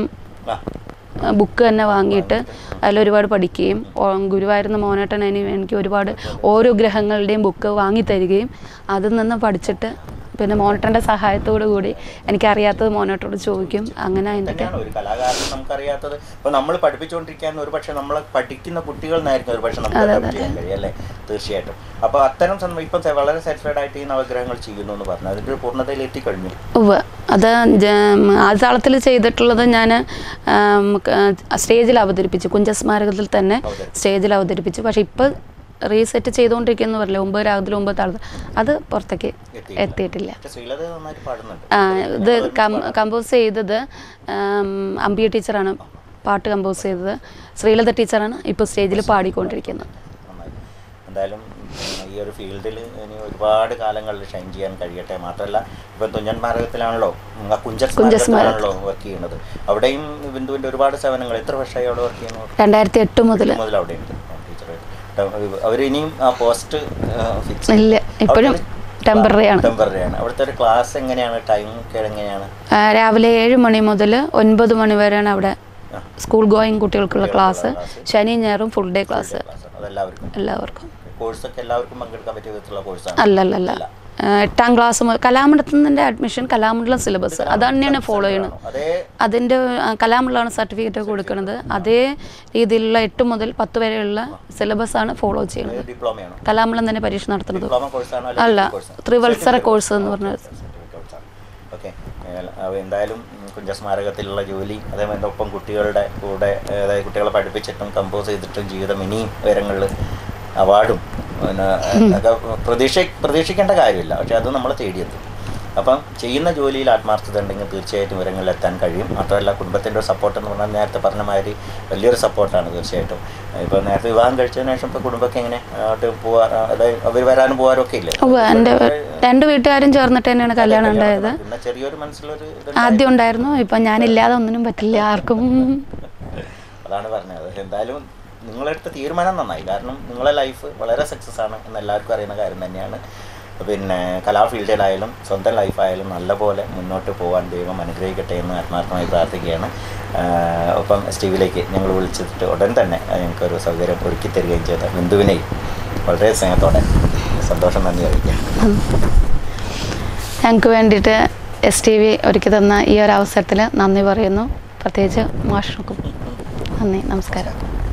ആ, ബുക്ക് തന്നെ വാങ്ങിയിട്ട് അതിലൊരുപാട് പഠിക്കുകയും ഓ, ഗുരുവായൂരുന്ന മോനേട്ടൻ എനി എനിക്ക് ഒരുപാട് ഓരോ ഗ്രഹങ്ങളുടെയും ബുക്ക് വാങ്ങി തരികയും അതിൽ നിന്ന് പഠിച്ചിട്ട് പിന്നെ മോണിറ്ററിൻ്റെ സഹായത്തോടു കൂടി എനിക്കറിയാത്തത് മോണിറ്ററോട് ചോദിക്കും അങ്ങനെ അതിൻ്റെ തന്നെയാണ് ഒരു കലാകാരൻ നമുക്കറിയാത്തത് ഇപ്പൊ നമ്മൾ പഠിപ്പിച്ചുകൊണ്ടിരിക്കാൻ ഒരു പക്ഷെ നമ്മളെ പഠിക്കുന്ന കുട്ടികൾ നിന്നായിരിക്കും ഒരു പക്ഷെ നമുക്ക് adapt ചെയ്യാൻ കഴിയും അല്ലേ തീർച്ചയായിട്ടും അപ്പൊ അത്തരം സന്ദർഭം ഇപ്പം സെ- വളരെ സാറ്റിസ്ഫൈഡ് ആയിട്ട് ഈ നവഗ്രഹങ്ങൾ ചെയ്യുന്നു എന്ന് പറഞ്ഞു അതിന്റെ ഒരു പൂർണ്ണതയിൽ എത്തിക്കഴിഞ്ഞു ഉവ്വ് അത് ആദ്യതാളത്തിൽ ചെയ്തിട്ടുള്ളത് ഞാൻ സ്റ്റേജിൽ അവതരിപ്പിച്ചു കുഞ്ചസ്മാരകത്തിൽ തന്നെ സ്റ്റേജിൽ അവതരിപ്പിച്ചു പക്ഷെ ഇപ്പോൾ റീസെറ്റ് ചെയ്തുകൊണ്ടിരിക്കുന്നു പറയില്ല ഒമ്പത് രാഗത്തിൽ ഒമ്പത് താളത്തിൽ അത് പുറത്തേക്ക് എത്തിയിട്ടില്ല. എത്തിയിട്ടില്ല പക്ഷെ ശ്രീലത നന്നായിട്ട് പാടുന്നുണ്ട് ആ, ഇത് കമ്പോസ് ചെയ്തത് ആം, അമ്പിയ ടീച്ചറാണ് പാട്ട് കമ്പോസ് ചെയ്തത് ശ്രീലത ടീച്ചറാണ് ഇപ്പോൾ സ്റ്റേജിൽ പാടിക്കൊണ്ടിരിക്കുന്നത് നന്നായി എന്തായാലും ഉം, ഈ ഒരു ഫീൽഡിൽ ഇനി ഒരുപാട് കാലങ്ങളിൽ ഷൈൻ ചെയ്യാൻ കഴിയട്ടെ മാത്രമല്ല ഇപ്പം തുഞ്ചൻ സ്മാരകത്തിലാണല്ലോ ഉം, ആ കുഞ്ചൻ സ്മാരകത്തിലാണല്ലോ വർക്ക് ചെയ്യുന്നത് അവിടെയും ബിന്ദുവിൻ്റെ ഒരുപാട് സേവനങ്ങൾ എത്ര വർഷമായി അവിടെ വർക്ക് ചെയ്യുന്നു രണ്ടായിരത്തി എട്ട് മുതൽ മുതൽ അവിടെ ഉണ്ട് ടീച്ചർ അവരിനിയും ആ പോസ്റ്റ് ഫിക്സ് ഇല്ല ഇപ്പോഴും ടെമ്പററി ആണ് ടെമ്പററി ആണ് അവിടുത്തെ ഒരു ക്ലാസ് എങ്ങനെയാണ് ടൈം ഒക്കെ എങ്ങനെയാണ് ആ, രാവിലെ ഏഴ് മണി മുതൽ ഒൻപത് മണി വരെയാണ് അവിടെ ആ. സ്കൂൾ ഗോയിങ് കുട്ടികൾക്കുള്ള ക്ലാസ് ശനി ഞായറും ഫുൾ ഡേ ക്ലാസ് ക്ലാസ് അതെല്ലാവർക്കും എല്ലാവർക്കും കോഴ്സൊക്കെ എല്ലാവർക്കും പങ്കെടുക്കാൻ പറ്റിയ വിധത്തിലുള്ള കോഴ്സാണ് അല്ലല്ലല്ല ആ, എട്ടാം ക്ലാസ് മുതൽ കലാമണ്ഡലത്തിൻ്റെ അഡ്മിഷൻ കലാമണ്ഡലം സിലബസ് അത് തന്നെയാണ് ഫോളോ ചെയ്യണത് അതേ അതിൻ്റെ കലാമുള്ളാണ് സർട്ടിഫിക്കറ്റ് കൊടുക്കുന്നത് അതേ രീതിയിലുള്ള എട്ട് മുതൽ പത്ത് വരെയുള്ള സിലബസ് ആണ് ഫോളോ ചെയ്യുന്നത് ഡിപ്ലോമയാണോ കലാമുള്ളം തന്നെ പരീക്ഷ നടത്തുന്നത് ഡിപ്ലോമ കോഴ്സാണോ അല്ല ത്രിവത്സര കോഴ്സ് എന്ന് പറഞ്ഞത് ഓക്കെ എന്തായാലും ഉം, കുഞ്ചസ്മാരകത്തിലുള്ള ജോലി അതേപോലെ ഒപ്പം കുട്ടികളുടെ കൂടെ ഏ, അതായത് കുട്ടികളെ പഠിപ്പിച്ചിട്ടും കമ്പോസ് ചെയ്തിട്ടും ജീവിതം ഇനിയും ഉയരങ്ങളിൽ അവാർഡും പിന്നെ ഒക്കെ പ്രതീക്ഷ പ്രതീക്ഷിക്കേണ്ട കാര്യമില്ല പക്ഷെ അത് നമ്മൾ തേടിയെത്തും അപ്പം ചെയ്യുന്ന ജോലിയിൽ ആത്മാർത്ഥത ഉണ്ടെങ്കിൽ തീർച്ചയായിട്ടും ഉയരങ്ങളിൽ എത്താൻ കഴിയും മാത്രമല്ല കുടുംബത്തിൻ്റെ ഒരു സപ്പോർട്ട് എന്ന് പറഞ്ഞാൽ നേരത്തെ പറഞ്ഞ മാതിരി വലിയൊരു സപ്പോർട്ടാണ് തീർച്ചയായിട്ടും ഇപ്പോൾ നേരത്തെ വിവാഹം കഴിച്ചതിന് ശേഷം ഇപ്പോൾ കുടുംബമൊക്കെ എങ്ങനെ അങ്ങോട്ട് പോവാ അതായത് അവർ വരാനും പോകാനും ഒക്കെ ഇല്ലേ ഉവ്വ് എൻ്റെ രണ്ട് വീട്ടുകാരും ചേർന്നിട്ട് തന്നെയാണ് കല്യാണം ഉണ്ടായത് പിന്നെ ചെറിയൊരു മനസ്സിലൊരു ഇത് ആദ്യം ഉണ്ടായിരുന്നു ഇപ്പം ഞാനില്ലാതെ ഒന്നിനും പറ്റില്ല ആർക്കും അതാണ് പറഞ്ഞത് എന്തായാലും നിങ്ങളെടുത്ത തീരുമാനം നന്നായി കാരണം നിങ്ങളെ ലൈഫ് വളരെ സക്സസ് ആണ് എന്ന് എല്ലാവർക്കും അറിയുന്ന കാര്യം തന്നെയാണ് പിന്നെ കലാ ഫീൽഡിലായാലും സ്വന്തം ലൈഫായാലും നല്ലപോലെ മുന്നോട്ട് പോകാൻ ദൈവം അനുഗ്രഹിക്കട്ടെ എന്ന് ആത്മാർത്ഥമായി പ്രാർത്ഥിക്കുകയാണ് ആഹ് ഒപ്പം സ്റ്റീവിലേക്ക് ഞങ്ങൾ വിളിച്ചിട്ട് ഉടൻ തന്നെ ഞങ്ങൾക്കൊരു സൗകര്യം ഒരുക്കി തരികയും ചെയ്ത ബിന്ദുവിനെയും വളരെ സ്നേഹത്തോടെ സന്തോഷം നന്ദി അറിയിക്കാം ഞങ്ങൾക്ക് വേണ്ടിയിട്ട് എസ് ടി വി ഒരുക്കി തന്ന ഈ ഒരു അവസരത്തിൽ നന്ദി പറയുന്നു പ്രത്യേകിച്ച് മാഷിനും നന്ദി നമസ്കാരം